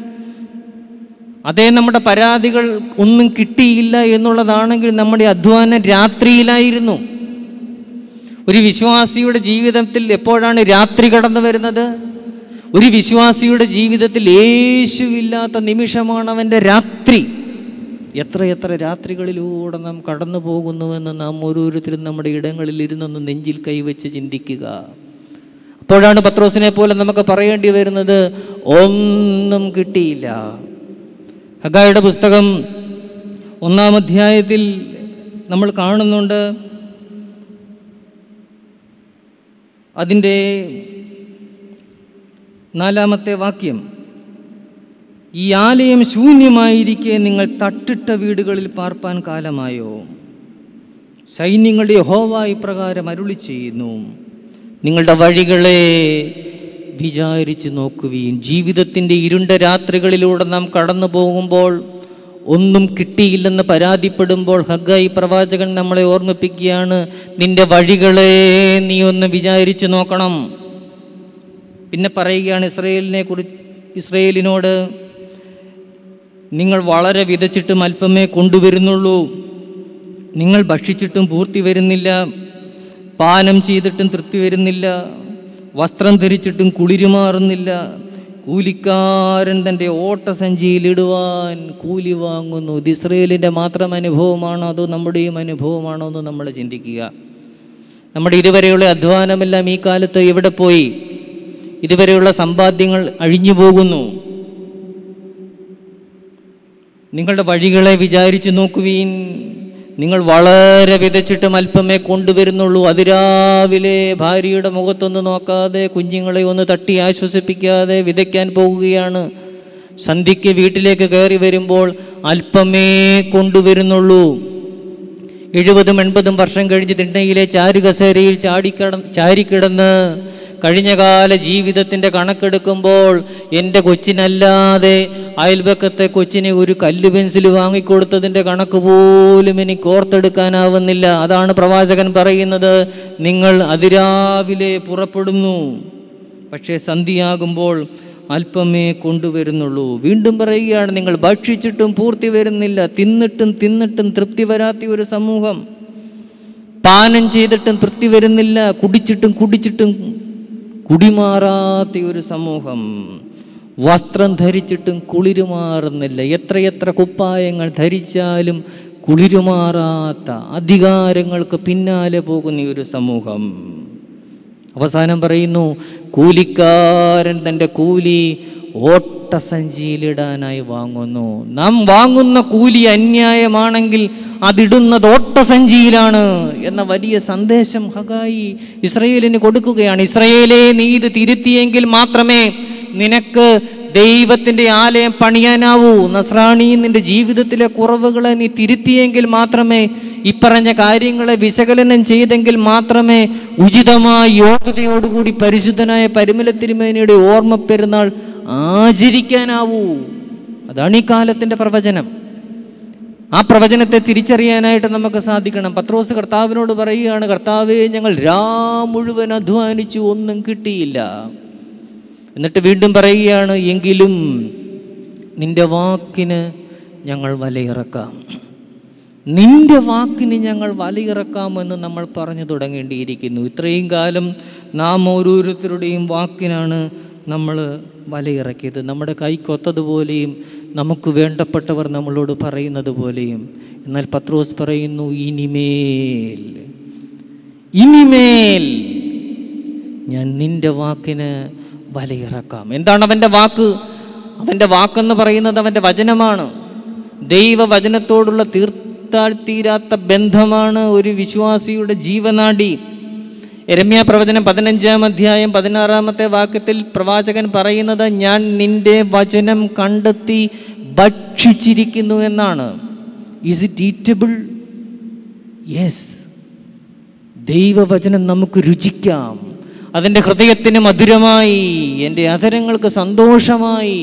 [SPEAKER 1] അതേ നമ്മുടെ പരാതികൾ ഒന്നും കിട്ടിയില്ല എന്നുള്ളതാണെങ്കിൽ നമ്മുടെ അധ്വാനം രാത്രിയിലായിരുന്നു ഒരു വിശ്വാസിയുടെ ജീവിതത്തിൽ എപ്പോഴാണ് രാത്രി കടന്നു വരുന്നത് ഒരു വിശ്വാസിയുടെ ജീവിതത്തിൽ യേശുവില്ലാത്ത നിമിഷമാണ് അവൻ്റെ രാത്രി എത്രയെത്ര രാത്രികളിലൂടെ നാം കടന്നു പോകുന്നുവെന്ന് നാം ഓരോരുത്തരും നമ്മുടെ ഇടങ്ങളിൽ ഇരുന്നൊന്ന് നെഞ്ചിൽ കൈവച്ച് ചിന്തിക്കുക അപ്പോഴാണ് പത്രോസിനെ പോലെ നമുക്ക് പറയേണ്ടി വരുന്നത് ഒന്നും കിട്ടിയില്ല ഹഗായുടെ പുസ്തകം ഒന്നാം അധ്യായത്തിൽ നമ്മൾ കാണുന്നുണ്ട് അതിൻ്റെ നാലാമത്തെ വാക്യം ഈ ആലയം ശൂന്യമായിരിക്കെ നിങ്ങൾ തട്ടിട്ട വീടുകളിൽ പാർപ്പാൻ കാലമായോ സൈന്യങ്ങളുടെ ഹോവ ഇപ്രകാരം അരുളി ചെയ്യുന്നു നിങ്ങളുടെ വഴികളെ വിചാരിച്ചു നോക്കുവീൻ ജീവിതത്തിൻ്റെ ഇരുണ്ട രാത്രികളിലൂടെ നാം കടന്നു പോകുമ്പോൾ ഒന്നും കിട്ടിയില്ലെന്ന് പരാതിപ്പെടുമ്പോൾ ഹഗ്ഗായി പ്രവാചകൻ നമ്മളെ ഓർമ്മിപ്പിക്കുകയാണ് നിന്റെ വഴികളെ നീ ഒന്ന് വിചാരിച്ചു നോക്കണം പിന്നെ പറയുകയാണ് ഇസ്രയേലിനെ കുറിച്ച് ഇസ്രയേലിനോട് നിങ്ങൾ വളരെ വിതച്ചിട്ടും അല്പമേ കൊണ്ടുവരുന്നുള്ളൂ നിങ്ങൾ ഭക്ഷിച്ചിട്ടും പൂർത്തി വരുന്നില്ല പാനം ചെയ്തിട്ടും തൃപ്തി വരുന്നില്ല വസ്ത്രം ധരിച്ചിട്ടും കുളിരുമാറുന്നില്ല കൂലിക്കാരൻ തൻ്റെ ഓട്ടസഞ്ചിയിലിടുവാൻ കൂലി വാങ്ങുന്നു ഇത് ഇസ്രയേലിൻ്റെ മാത്രം അനുഭവമാണോ അതോ നമ്മുടെയും അനുഭവമാണോ എന്ന് നമ്മൾ ചിന്തിക്കുക നമ്മുടെ ഇതുവരെയുള്ള അധ്വാനമെല്ലാം ഈ കാലത്ത് എവിടെ പോയി ഇതുവരെയുള്ള സമ്പാദ്യങ്ങൾ അഴിഞ്ഞു പോകുന്നു നിങ്ങളുടെ വഴികളെ വിചാരിച്ചു നോക്കുവീൻ നിങ്ങൾ വളരെ വിതച്ചിട്ടും അല്പമേ കൊണ്ടുവരുന്നുള്ളൂ അതിരാവിലെ ഭാര്യയുടെ മുഖത്തൊന്ന് നോക്കാതെ കുഞ്ഞുങ്ങളെ ഒന്ന് തട്ടി ആശ്വസിപ്പിക്കാതെ വിതയ്ക്കാൻ പോകുകയാണ് സന്ധ്യയ്ക്ക് വീട്ടിലേക്ക് കയറി വരുമ്പോൾ അല്പമേ കൊണ്ടുവരുന്നുള്ളൂ എഴുപതും എൺപതും വർഷം കഴിഞ്ഞ് തിണ്ണയിലെ ചാരുകസേരയിൽ ചാടിക്കട ചാരിക്കിടന്ന് കഴിഞ്ഞകാല ജീവിതത്തിൻ്റെ കണക്കെടുക്കുമ്പോൾ എൻ്റെ കൊച്ചിനല്ലാതെ അയൽപക്കത്തെ കൊച്ചിന് ഒരു കല്ല് പെൻസിൽ വാങ്ങിക്കൊടുത്തതിൻ്റെ കണക്ക് പോലും എനിക്ക് ഓർത്തെടുക്കാനാവുന്നില്ല അതാണ് പ്രവാചകൻ പറയുന്നത് നിങ്ങൾ അതിരാവിലെ പുറപ്പെടുന്നു പക്ഷേ സന്ധിയാകുമ്പോൾ അല്പമേ കൊണ്ടുവരുന്നുള്ളൂ വീണ്ടും പറയുകയാണ് നിങ്ങൾ ഭക്ഷിച്ചിട്ടും പൂർത്തി വരുന്നില്ല തിന്നിട്ടും തിന്നിട്ടും തൃപ്തി വരാത്ത ഒരു സമൂഹം പാനം ചെയ്തിട്ടും തൃപ്തി വരുന്നില്ല കുടിച്ചിട്ടും കുടിച്ചിട്ടും കുടിമാറാത്ത ഒരു സമൂഹം വസ്ത്രം ധരിച്ചിട്ടും കുളിരുമാറുന്നില്ല എത്രയെത്ര കുപ്പായങ്ങൾ ധരിച്ചാലും കുളിരുമാറാത്ത അധികാരങ്ങൾക്ക് പിന്നാലെ പോകുന്ന ഈ ഒരു സമൂഹം അവസാനം പറയുന്നു കൂലിക്കാരൻ തൻ്റെ കൂലി ഓട്ടസഞ്ചിയിലിടാനായി വാങ്ങുന്നു നാം വാങ്ങുന്ന കൂലി അന്യായമാണെങ്കിൽ അതിടുന്നത് ഓട്ടസഞ്ചിയിലാണ് എന്ന വലിയ സന്ദേശം ഹഗായി ഇസ്രയേലിന് കൊടുക്കുകയാണ് ഇസ്രയേലെ നീ ഇത് തിരുത്തിയെങ്കിൽ മാത്രമേ നിനക്ക് ദൈവത്തിൻ്റെ ആലയം പണിയാനാവൂ നസ്രാണി നിന്റെ ജീവിതത്തിലെ കുറവുകളെ നീ തിരുത്തിയെങ്കിൽ മാത്രമേ ഇപ്പറഞ്ഞ കാര്യങ്ങളെ വിശകലനം ചെയ്തെങ്കിൽ മാത്രമേ ഉചിതമായ യോഗ്യതയോടുകൂടി പരിശുദ്ധനായ പരിമല തിരുമേനിയുടെ ഓർമ്മ പെരുന്നാൾ ആചരിക്കാനാവൂ അതാണ് ഈ കാലത്തിൻ്റെ പ്രവചനം ആ പ്രവചനത്തെ തിരിച്ചറിയാനായിട്ട് നമുക്ക് സാധിക്കണം പത്രോസ് കർത്താവിനോട് പറയുകയാണ് കർത്താവെ ഞങ്ങൾ രാ മുഴുവൻ അധ്വാനിച്ചു ഒന്നും കിട്ടിയില്ല എന്നിട്ട് വീണ്ടും പറയുകയാണ് എങ്കിലും നിന്റെ വാക്കിന് ഞങ്ങൾ വലയിറക്കാം നിന്റെ വാക്കിന് ഞങ്ങൾ വലയിറക്കാമെന്ന് നമ്മൾ പറഞ്ഞു തുടങ്ങേണ്ടിയിരിക്കുന്നു ഇത്രയും കാലം നാം ഓരോരുത്തരുടെയും വാക്കിനാണ് നമ്മൾ വലയിറക്കിയത് നമ്മുടെ കൈക്കൊത്തതുപോലെയും നമുക്ക് വേണ്ടപ്പെട്ടവർ നമ്മളോട് പറയുന്നത് പോലെയും എന്നാൽ പത്രോസ് പറയുന്നു ഇനിമേൽ ഇനിമേൽ ഞാൻ നിന്റെ വാക്കിന് വലയിറക്കാം എന്താണ് അവൻ്റെ വാക്ക് അവൻ്റെ വാക്കെന്ന് പറയുന്നത് അവൻ്റെ വചനമാണ് ദൈവവചനത്തോടുള്ള തീർത്താൽ തീരാത്ത ബന്ധമാണ് ഒരു വിശ്വാസിയുടെ ജീവനാടി എരമ്യ പ്രവചനം പതിനഞ്ചാം അധ്യായം പതിനാറാമത്തെ വാക്യത്തിൽ പ്രവാചകൻ പറയുന്നത് ഞാൻ നിന്റെ വചനം കണ്ടെത്തി ഭക്ഷിച്ചിരിക്കുന്നു എന്നാണ് ഇസ് ഇറ്റ് ഈറ്റബിൾ യെസ് ദൈവവചനം നമുക്ക് രുചിക്കാം അതിൻ്റെ ഹൃദയത്തിന് മധുരമായി എൻ്റെ അധരങ്ങൾക്ക് സന്തോഷമായി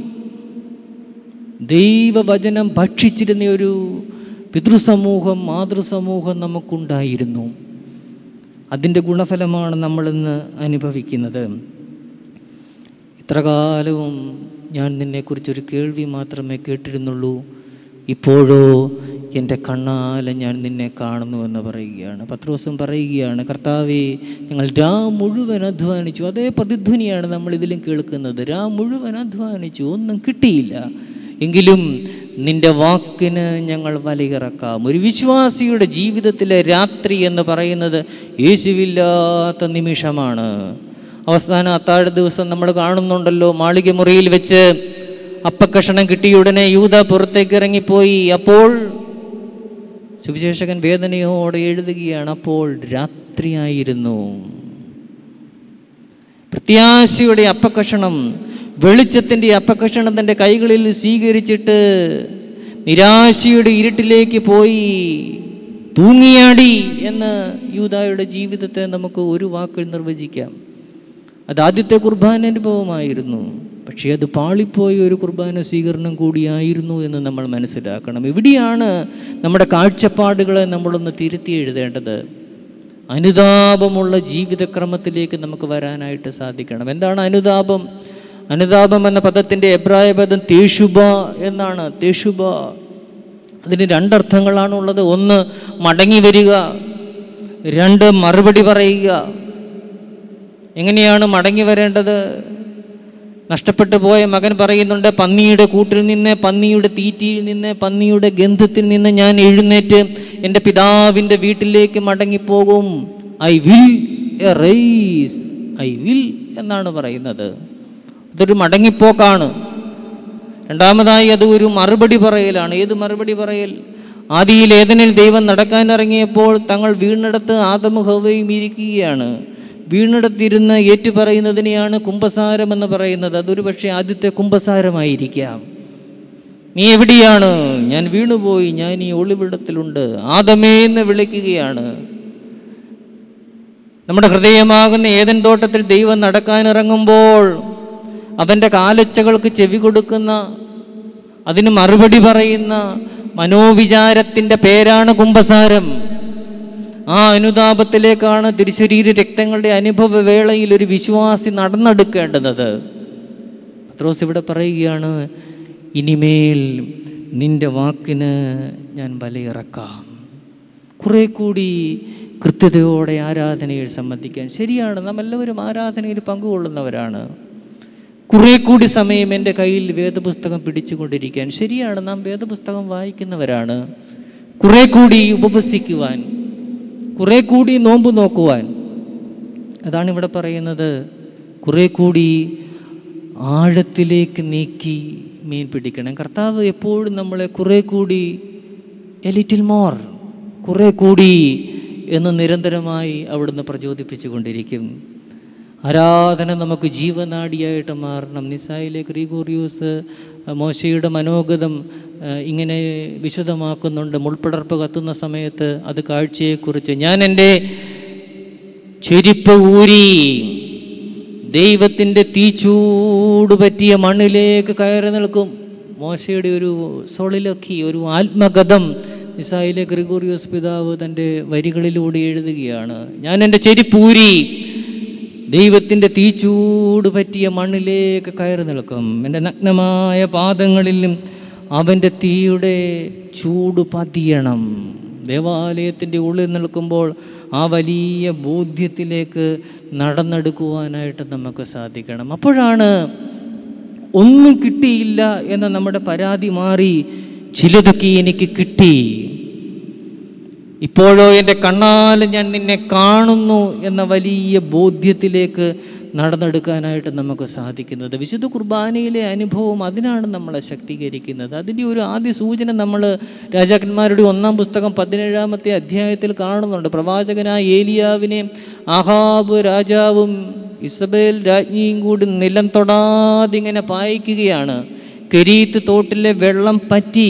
[SPEAKER 1] ദൈവവചനം ഭക്ഷിച്ചിരുന്ന ഒരു പിതൃസമൂഹം മാതൃസമൂഹം നമുക്കുണ്ടായിരുന്നു അതിൻ്റെ ഗുണഫലമാണ് നമ്മളിന്ന് അനുഭവിക്കുന്നത് ഇത്ര കാലവും ഞാൻ നിന്നെക്കുറിച്ചൊരു കേൾവി മാത്രമേ കേട്ടിരുന്നുള്ളൂ ഇപ്പോഴോ എൻ്റെ കണ്ണാലെ ഞാൻ നിന്നെ കാണുന്നു എന്ന് പറയുകയാണ് പത്രോസും പറയുകയാണ് കർത്താവേ ഞങ്ങൾ രാ മുഴുവൻ അധ്വാനിച്ചു അതേ പ്രതിധ്വനിയാണ് നമ്മൾ ഇതിലും കേൾക്കുന്നത് രാ മുഴുവൻ അധ്വാനിച്ചു ഒന്നും കിട്ടിയില്ല എങ്കിലും നിന്റെ വാക്കിന് ഞങ്ങൾ വലയിറക്കാം ഒരു വിശ്വാസിയുടെ ജീവിതത്തിലെ രാത്രി എന്ന് പറയുന്നത് യേശുവില്ലാത്ത നിമിഷമാണ് അവസാന അത്താഴ ദിവസം നമ്മൾ കാണുന്നുണ്ടല്ലോ മാളിക മുറിയിൽ വെച്ച് അപ്പക്കഷണം കിട്ടിയ ഉടനെ യൂത പുറത്തേക്ക് ഇറങ്ങിപ്പോയി അപ്പോൾ സുവിശേഷകൻ വേദനയോടെ എഴുതുകയാണ് അപ്പോൾ രാത്രിയായിരുന്നു പ്രത്യാശയുടെ അപ്പക്കഷണം വെളിച്ചത്തിൻ്റെ അപ്പക്കഷണം തൻ്റെ കൈകളിൽ സ്വീകരിച്ചിട്ട് നിരാശയുടെ ഇരുട്ടിലേക്ക് പോയി തൂങ്ങിയാടി എന്ന് യൂതായുടെ ജീവിതത്തെ നമുക്ക് ഒരു വാക്കിൽ നിർവചിക്കാം അത് ആദ്യത്തെ കുർബാന അനുഭവമായിരുന്നു പക്ഷേ അത് പാളിപ്പോയ ഒരു കുർബാന സ്വീകരണം കൂടിയായിരുന്നു എന്ന് നമ്മൾ മനസ്സിലാക്കണം ഇവിടെയാണ് നമ്മുടെ കാഴ്ചപ്പാടുകളെ നമ്മളൊന്ന് തിരുത്തി എഴുതേണ്ടത് അനുതാപമുള്ള ജീവിതക്രമത്തിലേക്ക് നമുക്ക് വരാനായിട്ട് സാധിക്കണം എന്താണ് അനുതാപം അനുതാപം എന്ന പദത്തിൻ്റെ എബ്രായ പദം തേഷുബ എന്നാണ് തേഷുബ അതിന് രണ്ടർത്ഥങ്ങളാണുള്ളത് ഒന്ന് മടങ്ങി വരിക രണ്ട് മറുപടി പറയുക എങ്ങനെയാണ് മടങ്ങി വരേണ്ടത് നഷ്ടപ്പെട്ടു പോയ മകൻ പറയുന്നുണ്ട് പന്നിയുടെ കൂട്ടിൽ നിന്ന് പന്നിയുടെ തീറ്റിയിൽ നിന്ന് പന്നിയുടെ ഗന്ധത്തിൽ നിന്ന് ഞാൻ എഴുന്നേറ്റ് എൻ്റെ പിതാവിൻ്റെ വീട്ടിലേക്ക് മടങ്ങിപ്പോകും I will arise I will എന്നാണ് പറയുന്നത് അതൊരു മടങ്ങിപ്പോക്കാണ് രണ്ടാമതായി അത് ഒരു മറുപടി പറയലാണ് ഏത് മറുപടി പറയൽ ആദിയിൽ ഏതനിൽ ദൈവം നടക്കാൻ ഇറങ്ങിയപ്പോൾ തങ്ങൾ വീണിടത്ത് ആദമുഹവയും ഇരിക്കുകയാണ് വീണിടത്തിരുന്ന് ഏറ്റുപറയുന്നതിനെയാണ് കുംഭസാരം എന്ന് പറയുന്നത് അതൊരു പക്ഷേ ആദ്യത്തെ കുംഭസാരമായിരിക്കാം നീ എവിടെയാണ് ഞാൻ വീണുപോയി ഞാൻ ഈ ഒളിവിടത്തിലുണ്ട് ആദമേ എന്ന് വിളിക്കുകയാണ് നമ്മുടെ ഹൃദയമാകുന്ന ഏതൻ തോട്ടത്തിൽ ദൈവം നടക്കാനിറങ്ങുമ്പോൾ അവൻ്റെ കാലൊച്ചകൾക്ക് ചെവി കൊടുക്കുന്ന അതിന് മറുപടി പറയുന്ന മനോവിചാരത്തിൻ്റെ പേരാണ് കുംഭസാരം ആ അനുതാപത്തിലേക്കാണ് തിരുശരീര രക്തങ്ങളുടെ അനുഭവ വേളയിൽ ഒരു വിശ്വാസി നടന്നെടുക്കേണ്ടത് പത്രോസ് ഇവിടെ പറയുകയാണ് ഇനിമേൽ നിന്റെ വാക്കിന് ഞാൻ ബലയിറക്കാം കുറെ കൂടി കൃത്യതയോടെ ആരാധനയിൽ സംബന്ധിക്കാൻ ശരിയാണ് നാം എല്ലാവരും ആരാധനയിൽ പങ്കുകൊള്ളുന്നവരാണ് കുറെ കൂടി സമയം എൻ്റെ കയ്യിൽ വേദപുസ്തകം പിടിച്ചുകൊണ്ടിരിക്കാൻ ശരിയാണ് നാം വേദപുസ്തകം വായിക്കുന്നവരാണ് കുറെ കൂടി ഉപവസിക്കുവാൻ കുറെ കൂടി നോമ്പ് നോക്കുവാൻ അതാണ് ഇവിടെ പറയുന്നത് കുറെ കൂടി ആഴത്തിലേക്ക് നീക്കി മീൻ പിടിക്കണം കർത്താവ് എപ്പോഴും നമ്മളെ കുറെ കൂടി എ ലിറ്റിൽ മോർ കുറെ കൂടി എന്ന് നിരന്തരമായി അവിടുന്ന് പ്രചോദിപ്പിച്ചു കൊണ്ടിരിക്കും ആരാധന നമുക്ക് ജീവനാടിയായിട്ട് മാറണം നിസായിലെ ഗ്രിഗോറിയൂസ് മോശയുടെ മനോഗതം ആ, ഇങ്ങനെ വിശദമാക്കുന്നുണ്ട് മുൾപ്പടർപ്പ് കത്തുന്ന സമയത്ത് അത് കാഴ്ചയെക്കുറിച്ച് ഞാൻ എൻ്റെ ചെരിപ്പ് ഊരി ദൈവത്തിൻ്റെ തീച്ചൂട് പറ്റിയ മണ്ണിലേക്ക് കയറി നിൽക്കും മോശയുടെ ഒരു സോളിലൊക്കി ഒരു ആത്മഗതം നിസായിലെ ഗ്രിഗോറിയോസ് പിതാവ് തൻ്റെ വരികളിലൂടെ എഴുതുകയാണ് ഞാൻ എൻ്റെ ചെരിപ്പൂരി ദൈവത്തിൻ്റെ തീച്ചൂട് പറ്റിയ മണ്ണിലേക്ക് കയറി നിൽക്കും എൻ്റെ നഗ്നമായ പാദങ്ങളിലും അവൻ്റെ തീയുടെ ചൂട് പതിയണം ദേവാലയത്തിൻ്റെ ഉള്ളിൽ നിൽക്കുമ്പോൾ ആ വലിയ ബോധ്യത്തിലേക്ക് നടന്നെടുക്കുവാനായിട്ട് നമുക്ക് സാധിക്കണം അപ്പോഴാണ് ഒന്നും കിട്ടിയില്ല എന്ന നമ്മുടെ പരാതി മാറി ചിലതൊക്കെ എനിക്ക് കിട്ടി ഇപ്പോഴോ എൻ്റെ കണ്ണാൽ ഞാൻ നിന്നെ കാണുന്നു എന്ന വലിയ ബോധ്യത്തിലേക്ക് നടന്നെടുക്കാനായിട്ട് നമുക്ക് സാധിക്കുന്നത് വിശുദ്ധ കുർബാനയിലെ അനുഭവം അതിനാണ് നമ്മളെ ശക്തീകരിക്കുന്നത് അതിൻ്റെ ഒരു ആദ്യ സൂചന നമ്മൾ രാജാക്കന്മാരുടെ ഒന്നാം പുസ്തകം പതിനേഴാമത്തെ അധ്യായത്തിൽ കാണുന്നുണ്ട് പ്രവാചകനായ ഏലിയാവിനെ ആഹാബ് രാജാവും ഇസബേൽ രാജ്ഞിയും കൂടി നിലം തൊടാതെ ഇങ്ങനെ പായിക്കുകയാണ് കെരീത്ത് തോട്ടിലെ വെള്ളം പറ്റി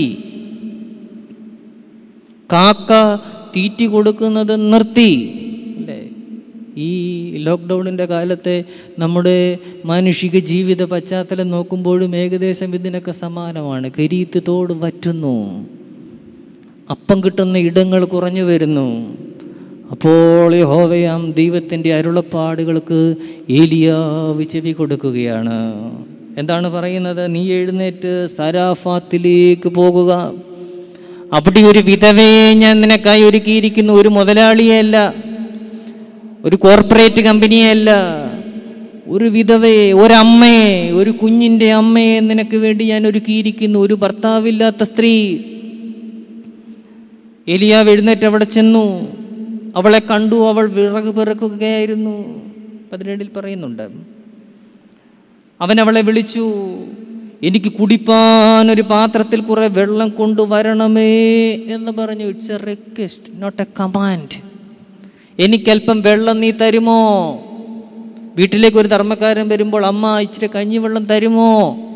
[SPEAKER 1] കാക്ക തീറ്റി കൊടുക്കുന്നത് നിർത്തി അല്ലേ ഈ ലോക്ക്ഡൗണിൻ്റെ കാലത്തെ നമ്മുടെ മാനുഷിക ജീവിത പശ്ചാത്തലം നോക്കുമ്പോഴും ഏകദേശം ഇതിനൊക്കെ സമാനമാണ് കരീത്ത് തോട് വറ്റുന്നു അപ്പം കിട്ടുന്ന ഇടങ്ങൾ കുറഞ്ഞു വരുന്നു അപ്പോൾ യഹോവയാം ദൈവത്തിൻ്റെ അരുളപ്പാടുകൾക്ക് ഏലിയാവ് ചെവി കൊടുക്കുകയാണ് എന്താണ് പറയുന്നത് നീ എഴുന്നേറ്റ് സരാഫാത്തിലേക്ക് പോകുക അവിടെ ഒരു വിധവയെ ഞാൻ നിനക്കായി ഒരുക്കിയിരിക്കുന്നു ഒരു മുതലാളിയല്ല ഒരു കോർപ്പറേറ്റ് കമ്പനിയല്ല ഒരു വിധവയെ ഒരമ്മയെ ഒരു കുഞ്ഞിൻ്റെ അമ്മയെ നിനക്ക് വേണ്ടി ഞാൻ ഒരുക്കിയിരിക്കുന്നു ഒരു ഭർത്താവില്ലാത്ത സ്ത്രീ എലിയാവ് എഴുന്നേറ്റ് അവിടെ ചെന്നു അവളെ കണ്ടു അവൾ വിറക് പിറക്കുകയായിരുന്നു പതിനേഴിൽ പറയുന്നുണ്ട് അവൻ അവളെ വിളിച്ചു എനിക്ക് കുടിപ്പാൻ ഒരു പാത്രത്തിൽ കുറെ വെള്ളം കൊണ്ടുവരണമേ എന്ന് പറഞ്ഞു it's a request not a command എനിക്കല്പം വെള്ളം നീ തരുമോ വീട്ടിലേക്ക് ഒരു ധർമ്മക്കാരൻ വരുമ്പോൾ അമ്മ ഇച്ചിരി കഞ്ഞിവെള്ളം തരുമോ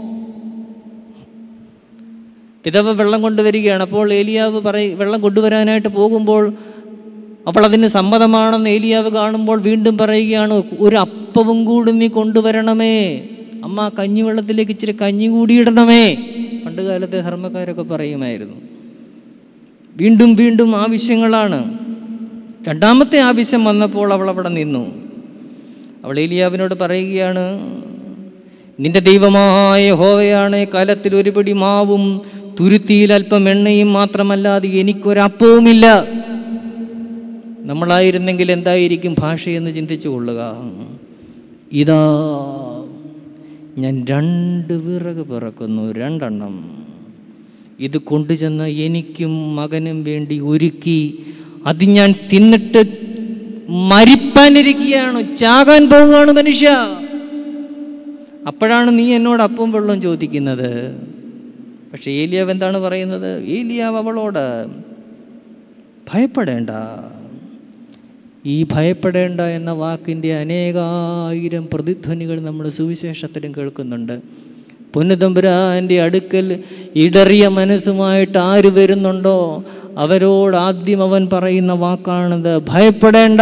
[SPEAKER 1] പിതാവ് വെള്ളം കൊണ്ടുവരികയാണ് അപ്പോൾ ഏലിയാവ് പറയ വെള്ളം കൊണ്ടുവരാനായിട്ട് പോകുമ്പോൾ അവൾ അതിന് സമ്മതമാണെന്ന് ഏലിയാവ് കാണുമ്പോൾ വീണ്ടും പറയുകയാണ് ഒരു അപ്പവും കൂടി നീ കൊണ്ടുവരണമേ അമ്മ കഞ്ഞിവെള്ളത്തിലേക്ക് ഇച്ചിരി കഞ്ഞി കൂടി ഇടണമേ പണ്ട് കാലത്തെ ധർമ്മക്കാരൊക്കെ പറയുമായിരുന്നു വീണ്ടും വീണ്ടും ആവശ്യങ്ങളാണ് രണ്ടാമത്തെ ആവശ്യം വന്നപ്പോൾ അവൾ അവിടെ നിന്നു അവൾ ഏലിയാവിനോട് പറയുകയാണ് നിന്റെ ദൈവമായ ഹോവയാണ് കാലത്തിൽ ഒരു പിടി മാവും തുരുത്തിയിൽ അല്പം എണ്ണയും മാത്രമല്ലാതെ എനിക്കൊരപ്പവുമില്ല നമ്മളായിരുന്നെങ്കിൽ എന്തായിരിക്കും ഭാഷയെന്ന് ചിന്തിച്ചു കൊള്ളുക ഇതാ ഞാൻ രണ്ട് വിറക് പിറക്കുന്നു രണ്ടെണ്ണം ഇത് കൊണ്ടുചെന്ന് എനിക്കും മകനും വേണ്ടി ഒരുക്കി അത് ഞാൻ തിന്നിട്ട് മരിപ്പാനിരിക്കുകയാണ് ചാകാൻ പോവുകയാണ് മനുഷ്യ അപ്പോഴാണ് നീ എന്നോട് അപ്പം വെള്ളം ചോദിക്കുന്നത് പക്ഷെ ഏലിയാവ് എന്താണ് പറയുന്നത് ഏലിയാവ് അവളോട് ഭയപ്പെടേണ്ട ഈ ഭയപ്പെടേണ്ട എന്ന വാക്കിൻ്റെ അനേകായിരം പ്രതിധ്വനികൾ നമ്മൾ സുവിശേഷത്തിലും കേൾക്കുന്നുണ്ട് പൊന്നുതമ്പുരാൻ്റെ അടുക്കൽ ഇടറിയ മനസ്സുമായിട്ട് ആര് വരുന്നുണ്ടോ അവരോട് ആദ്യം അവൻ പറയുന്ന വാക്കാണിത് ഭയപ്പെടേണ്ട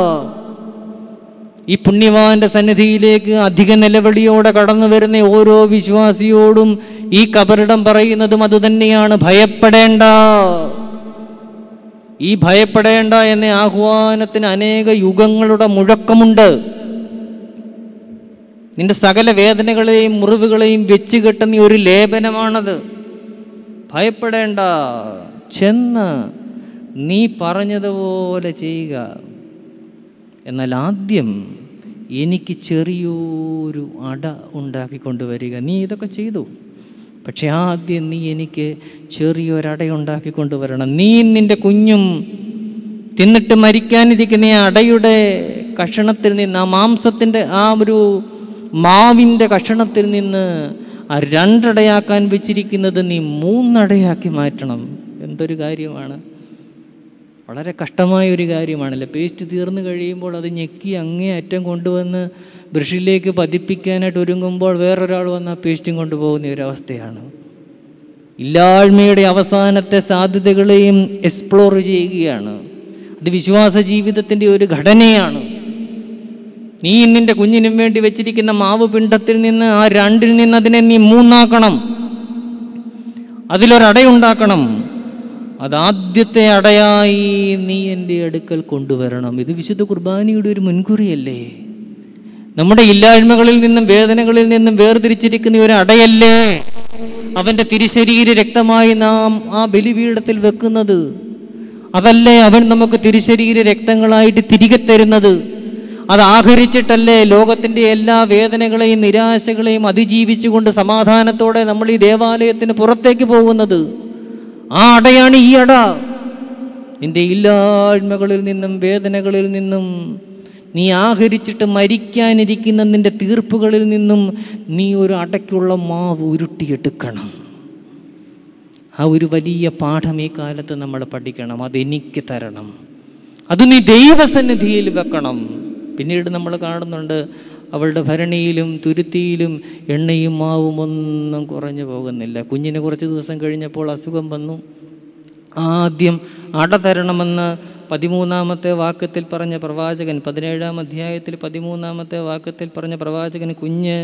[SPEAKER 1] ഈ പുണ്യവാന്റെ സന്നിധിയിലേക്ക് അധിക നിലവിളിയോടെ കടന്നു വരുന്ന ഓരോ വിശ്വാസിയോടും ഈ കബറിടം പറയുന്നതും അത് തന്നെയാണ് ഭയപ്പെടേണ്ട ഈ ഭയപ്പെടേണ്ട എന്ന ആഹ്വാനത്തിന് അനേക യുഗങ്ങളുടെ മുഴക്കമുണ്ട് നിന്റെ സകല വേദനകളെയും മുറിവുകളെയും വെച്ച് കെട്ടുന്ന ഒരു ലേപനമാണത് ഭയപ്പെടേണ്ട ചെന്ന് നീ പറഞ്ഞതുപോലെ ചെയ്യുക എന്നാൽ ആദ്യം എനിക്ക് ചെറിയൊരു അട ഉണ്ടാക്കി കൊണ്ടുവരിക നീ ഇതൊക്കെ ചെയ്തു പക്ഷെ ആദ്യം നീ എനിക്ക് ചെറിയൊരട ഉണ്ടാക്കി കൊണ്ടുവരണം നീ നിൻ്റെ കുഞ്ഞും തിന്നിട്ട് മരിക്കാനിരിക്കുന്ന ആ അടയുടെ കഷണത്തിൽ നിന്ന് ആ മാംസത്തിൻ്റെ ആ ഒരു മാവിൻ്റെ കഷണത്തിൽ നിന്ന് ആ രണ്ടടയാക്കാൻ വെച്ചിരിക്കുന്നത് നീ മൂന്നടയാക്കി മാറ്റണം എന്തൊരു കാര്യമാണ് വളരെ കഷ്ടമായ ഒരു കാര്യമാണല്ലോ പേസ്റ്റ് തീർന്നു കഴിയുമ്പോൾ അത് ഞെക്കി അങ്ങേ അറ്റം കൊണ്ടുവന്ന് ബ്രഷിലേക്ക് പതിപ്പിക്കാനായിട്ട് ഒരുങ്ങുമ്പോൾ വേറൊരാൾ വന്ന് ആ പേസ്റ്റും കൊണ്ടുപോകുന്ന ഒരു അവസ്ഥയാണ് ഇല്ലായ്മയുടെ അവസാനത്തെ സാധ്യതകളെയും എക്സ്പ്ലോർ ചെയ്യുകയാണ് അത് വിശ്വാസ ജീവിതത്തിൻ്റെ ഒരു ഘടനയാണ് നീ നിന്റെ കുഞ്ഞിനും വേണ്ടി വെച്ചിരിക്കുന്ന മാവ് പിണ്ടത്തിൽ നിന്ന് ആ രണ്ടിൽ നിന്ന് അതിനെ നീ മൂന്നാക്കണം അതിലൊരടയുണ്ടാക്കണം അതാദ്യത്തെ അടയായി നീ എൻ്റെ അടുക്കൽ കൊണ്ടുവരണം ഇത് വിശുദ്ധ കുർബാനയുടെ ഒരു മുൻകുറിയല്ലേ നമ്മുടെ ഇല്ലായ്മകളിൽ നിന്നും വേദനകളിൽ നിന്നും വേർതിരിച്ചിരിക്കുന്ന ഒരു അടയല്ലേ അവൻ്റെ തിരുശരീര രക്തമായി നാം ആ ബലിപീഠത്തിൽ വെക്കുന്നത് അതല്ലേ അവൻ നമുക്ക് തിരുശരീര രക്തങ്ങളായിട്ട് തിരികെ തരുന്നത് അത് ആഹരിച്ചിട്ടല്ലേ ലോകത്തിൻ്റെ എല്ലാ വേദനകളെയും നിരാശകളെയും അതിജീവിച്ചുകൊണ്ട് സമാധാനത്തോടെ നമ്മൾ ഈ ദേവാലയത്തിന് പുറത്തേക്ക് പോകുന്നത് ആ അടയാണ് ഈ അട നിന്റെ ഇല്ലായ്മകളിൽ നിന്നും വേദനകളിൽ നിന്നും നീ ആഹരിച്ചിട്ട് മരിക്കാനിരിക്കുന്ന നിന്റെ തീർപ്പുകളിൽ നിന്നും നീ ഒരു അടയ്ക്കുള്ള മാവ് ഉരുട്ടിയെടുക്കണം ആ ഒരു വലിയ പാഠം ഈ കാലത്ത് നമ്മൾ പഠിക്കണം അതെനിക്ക് തരണം അത് നീ ദൈവസന്നിധിയിൽ വെക്കണം പിന്നീട് നമ്മൾ കാണുന്നുണ്ട് അവളുടെ ഭരണിയിലും തുരുത്തിയിലും എണ്ണയും മാവും ഒന്നും കുറഞ്ഞു പോകുന്നില്ല കുഞ്ഞിന് കുറച്ച് ദിവസം കഴിഞ്ഞപ്പോൾ അസുഖം വന്നു ആദ്യം അട തരണമെന്ന് പതിമൂന്നാമത്തെ വാക്യത്തിൽ പറഞ്ഞ പ്രവാചകൻ പതിനേഴാം അധ്യായത്തിൽ പതിമൂന്നാമത്തെ വാക്യത്തിൽ പറഞ്ഞ പ്രവാചകൻ കുഞ്ഞ്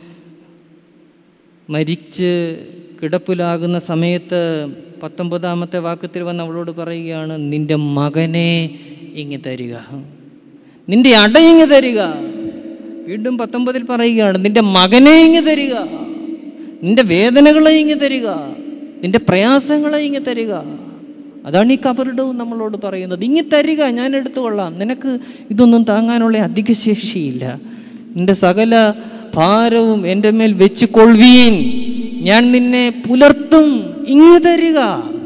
[SPEAKER 1] മരിച്ച് കിടപ്പിലാകുന്ന സമയത്ത് പത്തൊമ്പതാമത്തെ വാക്യത്തിൽ വന്ന് അവളോട് പറയുകയാണ് നിന്റെ മകനെ ഇങ്ങ് തരിക നിന്റെ അട ഇങ്ങ് തരിക വീണ്ടും പത്തൊമ്പതിൽ പറയുകയാണ് നിന്റെ മകനെ ഇങ്ങ് തരിക നിന്റെ വേദനകളെ ഇങ്ങ് തരിക നിന്റെ പ്രയാസങ്ങളെ ഇങ്ങ് തരിക അതാണ് ഈ കബറിടവും നമ്മളോട് പറയുന്നത് ഇങ്ങ് തരിക ഞാൻ എടുത്തുകൊള്ളാം നിനക്ക് ഇതൊന്നും താങ്ങാനുള്ള അധിക ശേഷിയില്ല നിന്റെ സകല ഭാരവും എൻ്റെ മേൽ വെച്ച് കൊള്ളുവീൻ ഞാൻ നിന്നെ പുലർത്തും ഇങ്ങ് തരിക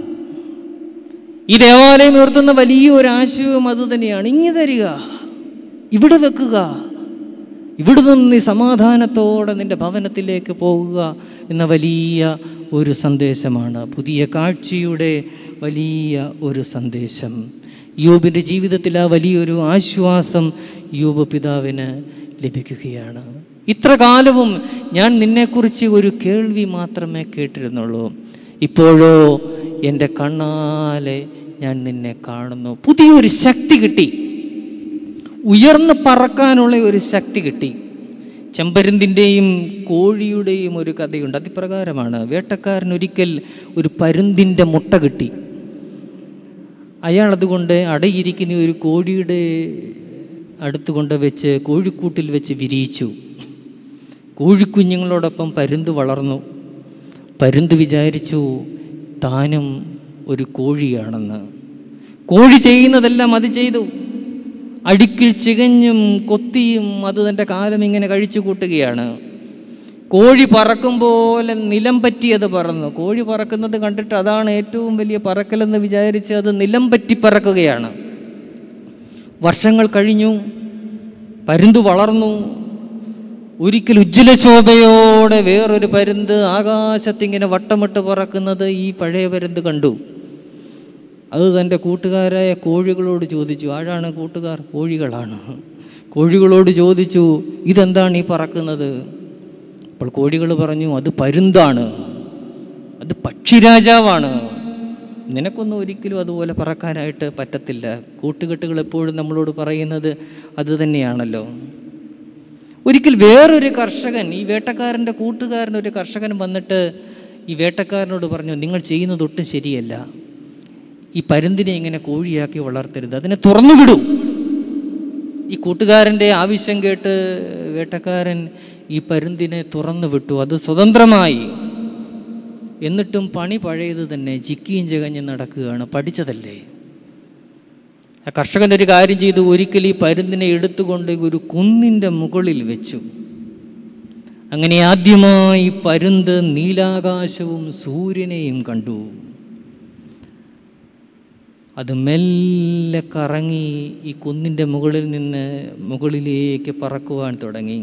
[SPEAKER 1] ഈ ദേവാലയം ഉയർത്തുന്ന വലിയൊരു ആശയവും അത് തന്നെയാണ് ഇങ്ങ് തരിക ഇവിടെ വെക്കുക ഇവിടെ നിന്ന് നീ സമാധാനത്തോടെ നിന്റെ ഭവനത്തിലേക്ക് പോകുക എന്ന വലിയ ഒരു സന്ദേശമാണ് പുതിയ കാഴ്ചയുടെ വലിയ ഒരു സന്ദേശം യൂബിൻ്റെ ജീവിതത്തിൽ ആ വലിയൊരു ആശ്വാസം യൂബ് പിതാവിന് ലഭിക്കുകയാണ് ഇത്ര കാലവും ഞാൻ നിന്നെക്കുറിച്ച് ഒരു കേൾവി മാത്രമേ കേട്ടിരുന്നുള്ളൂ ഇപ്പോഴോ എൻ്റെ കണ്ണാലെ ഞാൻ നിന്നെ കാണുന്നു പുതിയൊരു ശക്തി കിട്ടി ഉയർന്ന് പറക്കാനുള്ള ഒരു ശക്തി കിട്ടി ചെമ്പരുന്തിൻ്റെയും കോഴിയുടെയും ഒരു കഥയുണ്ട് അതിപ്രകാരമാണ് വേട്ടക്കാരൻ ഒരിക്കൽ ഒരു പരുന്തിൻ്റെ മുട്ട കിട്ടി അയാൾ അതുകൊണ്ട് അടയിരിക്കുന്ന ഒരു കോഴിയുടെ അടുത്ത് കൊണ്ട് വെച്ച് കോഴിക്കൂട്ടിൽ വെച്ച് വിരിയിച്ചു കോഴിക്കുഞ്ഞുങ്ങളോടൊപ്പം പരുന്ത് വളർന്നു പരുന്ത് വിചാരിച്ചു താനും ഒരു കോഴിയാണെന്ന് കോഴി ചെയ്യുന്നതെല്ലാം അത് ചെയ്തു അടുക്കിൽ ചികഞ്ഞും കൊത്തിയും അത് തൻ്റെ കാലം ഇങ്ങനെ കഴിച്ചു കൂട്ടുകയാണ് കോഴി പറക്കും പോലെ നിലം പറ്റിയത് പറന്നു കോഴി പറക്കുന്നത് കണ്ടിട്ട് അതാണ് ഏറ്റവും വലിയ പറക്കലെന്ന് വിചാരിച്ച് അത് നിലം പറ്റി പറക്കുകയാണ് വർഷങ്ങൾ കഴിഞ്ഞു പരുന്ത് വളർന്നു ഒരിക്കൽ ഉജ്ജ്വലശോഭയോടെ വേറൊരു പരുന്ത് ആകാശത്തിങ്ങനെ വട്ടമിട്ട് പറക്കുന്നത് ഈ പഴയ പരുന്ത് കണ്ടു അത് തൻ്റെ കൂട്ടുകാരായ കോഴികളോട് ചോദിച്ചു ആരാണ് കൂട്ടുകാർ കോഴികളാണ് കോഴികളോട് ചോദിച്ചു ഇതെന്താണ് ഈ പറക്കുന്നത് അപ്പോൾ കോഴികൾ പറഞ്ഞു അത് പരുന്താണ് അത് പക്ഷിരാജാവാണ് നിനക്കൊന്നും ഒരിക്കലും അതുപോലെ പറക്കാനായിട്ട് പറ്റത്തില്ല കൂട്ടുകെട്ടുകൾ എപ്പോഴും നമ്മളോട് പറയുന്നത് അത് തന്നെയാണല്ലോ ഒരിക്കൽ വേറൊരു കർഷകൻ ഈ വേട്ടക്കാരൻ്റെ കൂട്ടുകാരൻ ഒരു കർഷകൻ വന്നിട്ട് ഈ വേട്ടക്കാരനോട് പറഞ്ഞു നിങ്ങൾ ചെയ്യുന്നത് ഒട്ടും ശരിയല്ല ഈ പരുന്തിനെ ഇങ്ങനെ കോഴിയാക്കി വളർത്തരുത് അതിനെ തുറന്നു വിടൂ ഈ കൂട്ടുകാരൻ്റെ ആവശ്യം കേട്ട് വേട്ടക്കാരൻ ഈ പരുന്തിനെ തുറന്നു വിട്ടു അത് സ്വതന്ത്രമായി എന്നിട്ടും പണി പഴയത് തന്നെ ചിക്കിയും ചകഞ്ഞ് നടക്കുകയാണ് പഠിച്ചതല്ലേ ആ കർഷകൻ ഒരു കാര്യം ചെയ്തു ഒരിക്കൽ ഈ പരുന്തിനെ എടുത്തുകൊണ്ട് ഒരു കുന്നിൻ്റെ മുകളിൽ വെച്ചു അങ്ങനെ ആദ്യമായി പരുന്ത് നീലാകാശവും സൂര്യനെയും കണ്ടു അത് മെല്ലെ കറങ്ങി ഈ കുന്നിൻ്റെ മുകളിൽ നിന്ന് മുകളിലേക്ക് പറക്കുവാൻ തുടങ്ങി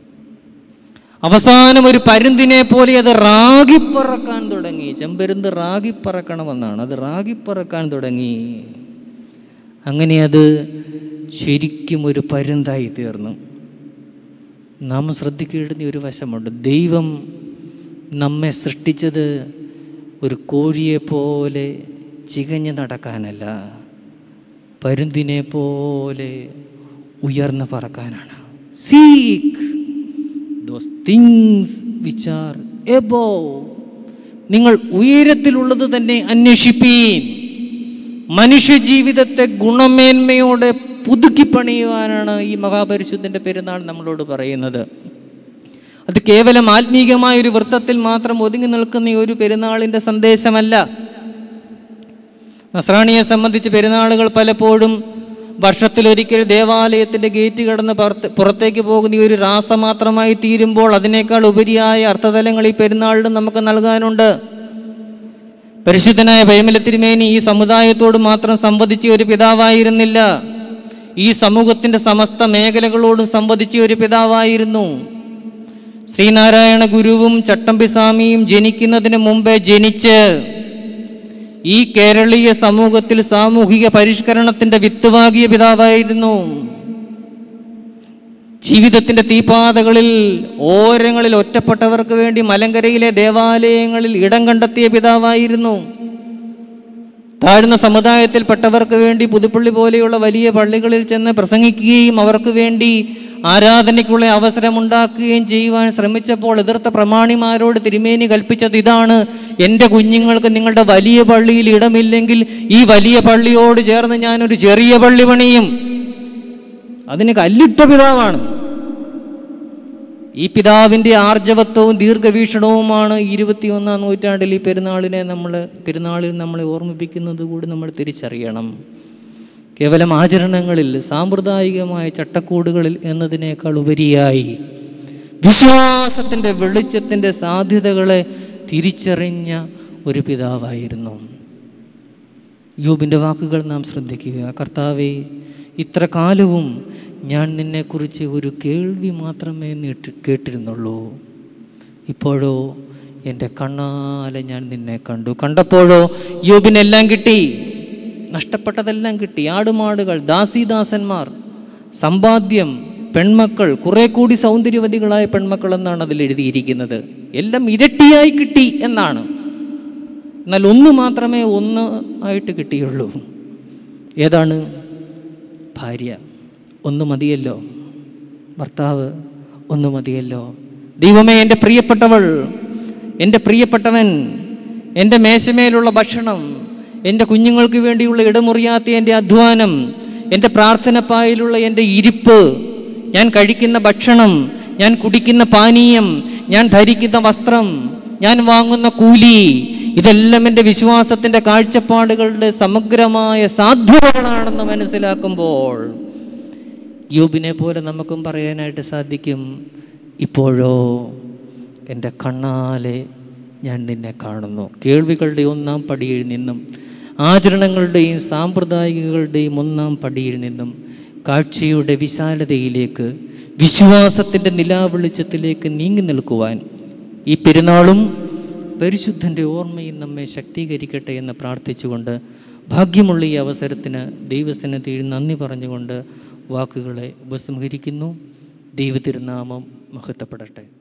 [SPEAKER 1] അവസാനം ഒരു പരുന്തിനെ പോലെ അത് റാഗിപ്പറക്കാൻ തുടങ്ങി ചെമ്പരുന്ത് റാഗിപ്പറക്കണമെന്നാണ് അത് റാഗിപ്പറക്കാൻ തുടങ്ങി അങ്ങനെ അത് ശരിക്കും ഒരു പരുന്തായി തീർന്നു നാം ശ്രദ്ധിക്കേണ്ടുന്ന ഒരു വശമുണ്ട് ദൈവം നമ്മെ സൃഷ്ടിച്ചത് ഒരു കോഴിയെ പോലെ ചികഞ്ഞ് നടക്കാനല്ല പരുന്തിനെ പോലെ ഉയർന്ന് പറക്കാനാണ് seek those things which are above നിങ്ങൾ ഉയരത്തിലുള്ളത് തന്നെ അന്വേഷിപ്പീൻ മനുഷ്യ ജീവിതത്തെ ഗുണമേന്മയോടെ പുതുക്കി പണിയുവാനാണ് ഈ മഹാപരിശുദ്ധൻ്റെ പെരുന്നാൾ നമ്മളോട് പറയുന്നത് അത് കേവലം ആത്മീകമായ ഒരു വൃത്തത്തിൽ മാത്രം ഒതുങ്ങി നിൽക്കുന്ന ഈ ഒരു പെരുന്നാളിൻ്റെ സന്ദേശമല്ല നസ്രാണിയെ സംബന്ധിച്ച് പെരുന്നാളുകൾ പലപ്പോഴും വർഷത്തിലൊരിക്കൽ ദേവാലയത്തിൻ്റെ ഗേറ്റ് കടന്ന് പുറത്ത് പുറത്തേക്ക് പോകുന്ന ഈ ഒരു രാസ മാത്രമായി തീരുമ്പോൾ അതിനേക്കാൾ ഉപരിയായ അർത്ഥതലങ്ങൾ ഈ പെരുന്നാളിന് നമുക്ക് നൽകാനുണ്ട് പരിശുദ്ധനായ ഭൈമല തിരുമേനി ഈ സമുദായത്തോട് മാത്രം സംവദിച്ച ഒരു പിതാവായിരുന്നില്ല ഈ സമൂഹത്തിൻ്റെ സമസ്ത മേഖലകളോടും സംവദിച്ച ഒരു പിതാവായിരുന്നു ശ്രീനാരായണ ഗുരുവും ചട്ടമ്പിസ്വാമിയും ജനിക്കുന്നതിന് മുമ്പേ ജനിച്ച് ഈ കേരളീയ സമൂഹത്തിൽ സാമൂഹിക പരിഷ്കരണത്തിന്റെ വിത്തുവാകിയ പിതാവായിരുന്നു ജീവിതത്തിന്റെ തീപാതകളിൽ ഓരങ്ങളിൽ ഒറ്റപ്പെട്ടവർക്ക് വേണ്ടി മലങ്കരയിലെ ദേവാലയങ്ങളിൽ ഇടം കണ്ടെത്തിയ പിതാവായിരുന്നു താഴ്ന്ന സമുദായത്തിൽപ്പെട്ടവർക്ക് വേണ്ടി പുതുപ്പള്ളി പോലെയുള്ള വലിയ പള്ളികളിൽ ചെന്ന് പ്രസംഗിക്കുകയും അവർക്ക് വേണ്ടി ആരാധനയ്ക്കുള്ള അവസരമുണ്ടാക്കുകയും ചെയ്യുവാൻ ശ്രമിച്ചപ്പോൾ എതിർത്ത പ്രമാണിമാരോട് തിരുമേനി കൽപ്പിച്ചത് ഇതാണ് എൻ്റെ കുഞ്ഞുങ്ങൾക്ക് നിങ്ങളുടെ വലിയ പള്ളിയിൽ ഇടമില്ലെങ്കിൽ ഈ വലിയ പള്ളിയോട് ചേർന്ന് ഞാനൊരു ചെറിയ പള്ളി പണിയും അതിന് കല്ലിട്ട പിതാവാണ് ഈ പിതാവിൻ്റെ ആർജവത്വവും ദീർഘവീക്ഷണവുമാണ് ഇരുപത്തിയൊന്നാം നൂറ്റാണ്ടിൽ ഈ പെരുന്നാളിനെ നമ്മൾ പെരുന്നാളിൽ നമ്മളെ ഓർമ്മിപ്പിക്കുന്നത് കൂടി നമ്മൾ തിരിച്ചറിയണം കേവലം ആചരണങ്ങളിൽ സാമ്പ്രദായികമായ ചട്ടക്കൂടുകളിൽ എന്നതിനേക്കാൾ ഉപരിയായി വിശ്വാസത്തിൻ്റെ വെളിച്ചത്തിൻ്റെ സാധ്യതകളെ തിരിച്ചറിഞ്ഞ ഒരു പിതാവായിരുന്നു യോബിൻ്റെ വാക്കുകൾ നാം ശ്രദ്ധിക്കുക കർത്താവെ ഇത്ര കാലവും ഞാൻ നിന്നെക്കുറിച്ച് ഒരു കേൾവി മാത്രമേ നീട്ട് കേട്ടിരുന്നുള്ളൂ ഇപ്പോഴോ എൻ്റെ കണ്ണാലെ ഞാൻ നിന്നെ കണ്ടു കണ്ടപ്പോഴോ യോബിനെല്ലാം കിട്ടി നഷ്ടപ്പെട്ടതെല്ലാം കിട്ടി ആടുമാടുകൾ ദാസീദാസന്മാർ സമ്പാദ്യം പെൺമക്കൾ കുറെ കൂടി സൗന്ദര്യവതികളായ പെൺമക്കൾ എന്നാണ് അതിൽ എഴുതിയിരിക്കുന്നത് എല്ലാം ഇരട്ടിയായി കിട്ടി എന്നാണ് എന്നാൽ ഒന്ന് മാത്രമേ ഒന്ന് ആയിട്ട് കിട്ടിയുള്ളൂ ഏതാണ് ഭാര്യ ഒന്ന് മതിയല്ലോ ഭർത്താവ് ഒന്ന് മതിയല്ലോ ദൈവമേ എൻ്റെ പ്രിയപ്പെട്ടവൾ എൻ്റെ പ്രിയപ്പെട്ടവൻ എൻ്റെ മേശമേലുള്ള ഭക്ഷണം എൻ്റെ കുഞ്ഞുങ്ങൾക്ക് വേണ്ടിയുള്ള ഇടമുറിയാത്ത എൻ്റെ അധ്വാനം എൻ്റെ പ്രാർത്ഥനപ്പായിലുള്ള എൻ്റെ ഇരിപ്പ് ഞാൻ കഴിക്കുന്ന ഭക്ഷണം ഞാൻ കുടിക്കുന്ന പാനീയം ഞാൻ ധരിക്കുന്ന വസ്ത്രം ഞാൻ വാങ്ങുന്ന കൂലി ഇതെല്ലാം എൻ്റെ വിശ്വാസത്തിൻ്റെ കാഴ്ചപ്പാടുകളുടെ സമഗ്രമായ സാധ്യതകളാണെന്ന് മനസ്സിലാക്കുമ്പോൾ യോബിനെ പോലെ നമുക്കും പറയാനായിട്ട് സാധിക്കും ഇപ്പോഴോ എൻ്റെ കണ്ണാലെ ഞാൻ നിന്നെ കാണുന്നു കേൾവികളുടെ ഒന്നാം പടിയിൽ നിന്നും ആചരണങ്ങളുടെയും സാമ്പ്രദായികകളുടെയും ഒന്നാം പടിയിൽ നിന്നും കാഴ്ചയുടെ വിശാലതയിലേക്ക് വിശ്വാസത്തിൻ്റെ നിലാവെളിച്ചത്തിലേക്ക് നീങ്ങി നിൽക്കുവാൻ ഈ പെരുന്നാളും പരിശുദ്ധൻ്റെ ഓർമ്മയും നമ്മെ ശക്തീകരിക്കട്ടെ എന്ന് പ്രാർത്ഥിച്ചുകൊണ്ട് ഭാഗ്യമുള്ള ഈ അവസരത്തിന് ദൈവസന്നിധിയിൽ നന്ദി പറഞ്ഞുകൊണ്ട് വാക്കുകളെ ഉപസംഹരിക്കുന്നു ദൈവതിരുനാമം മഹത്വപ്പെടട്ടെ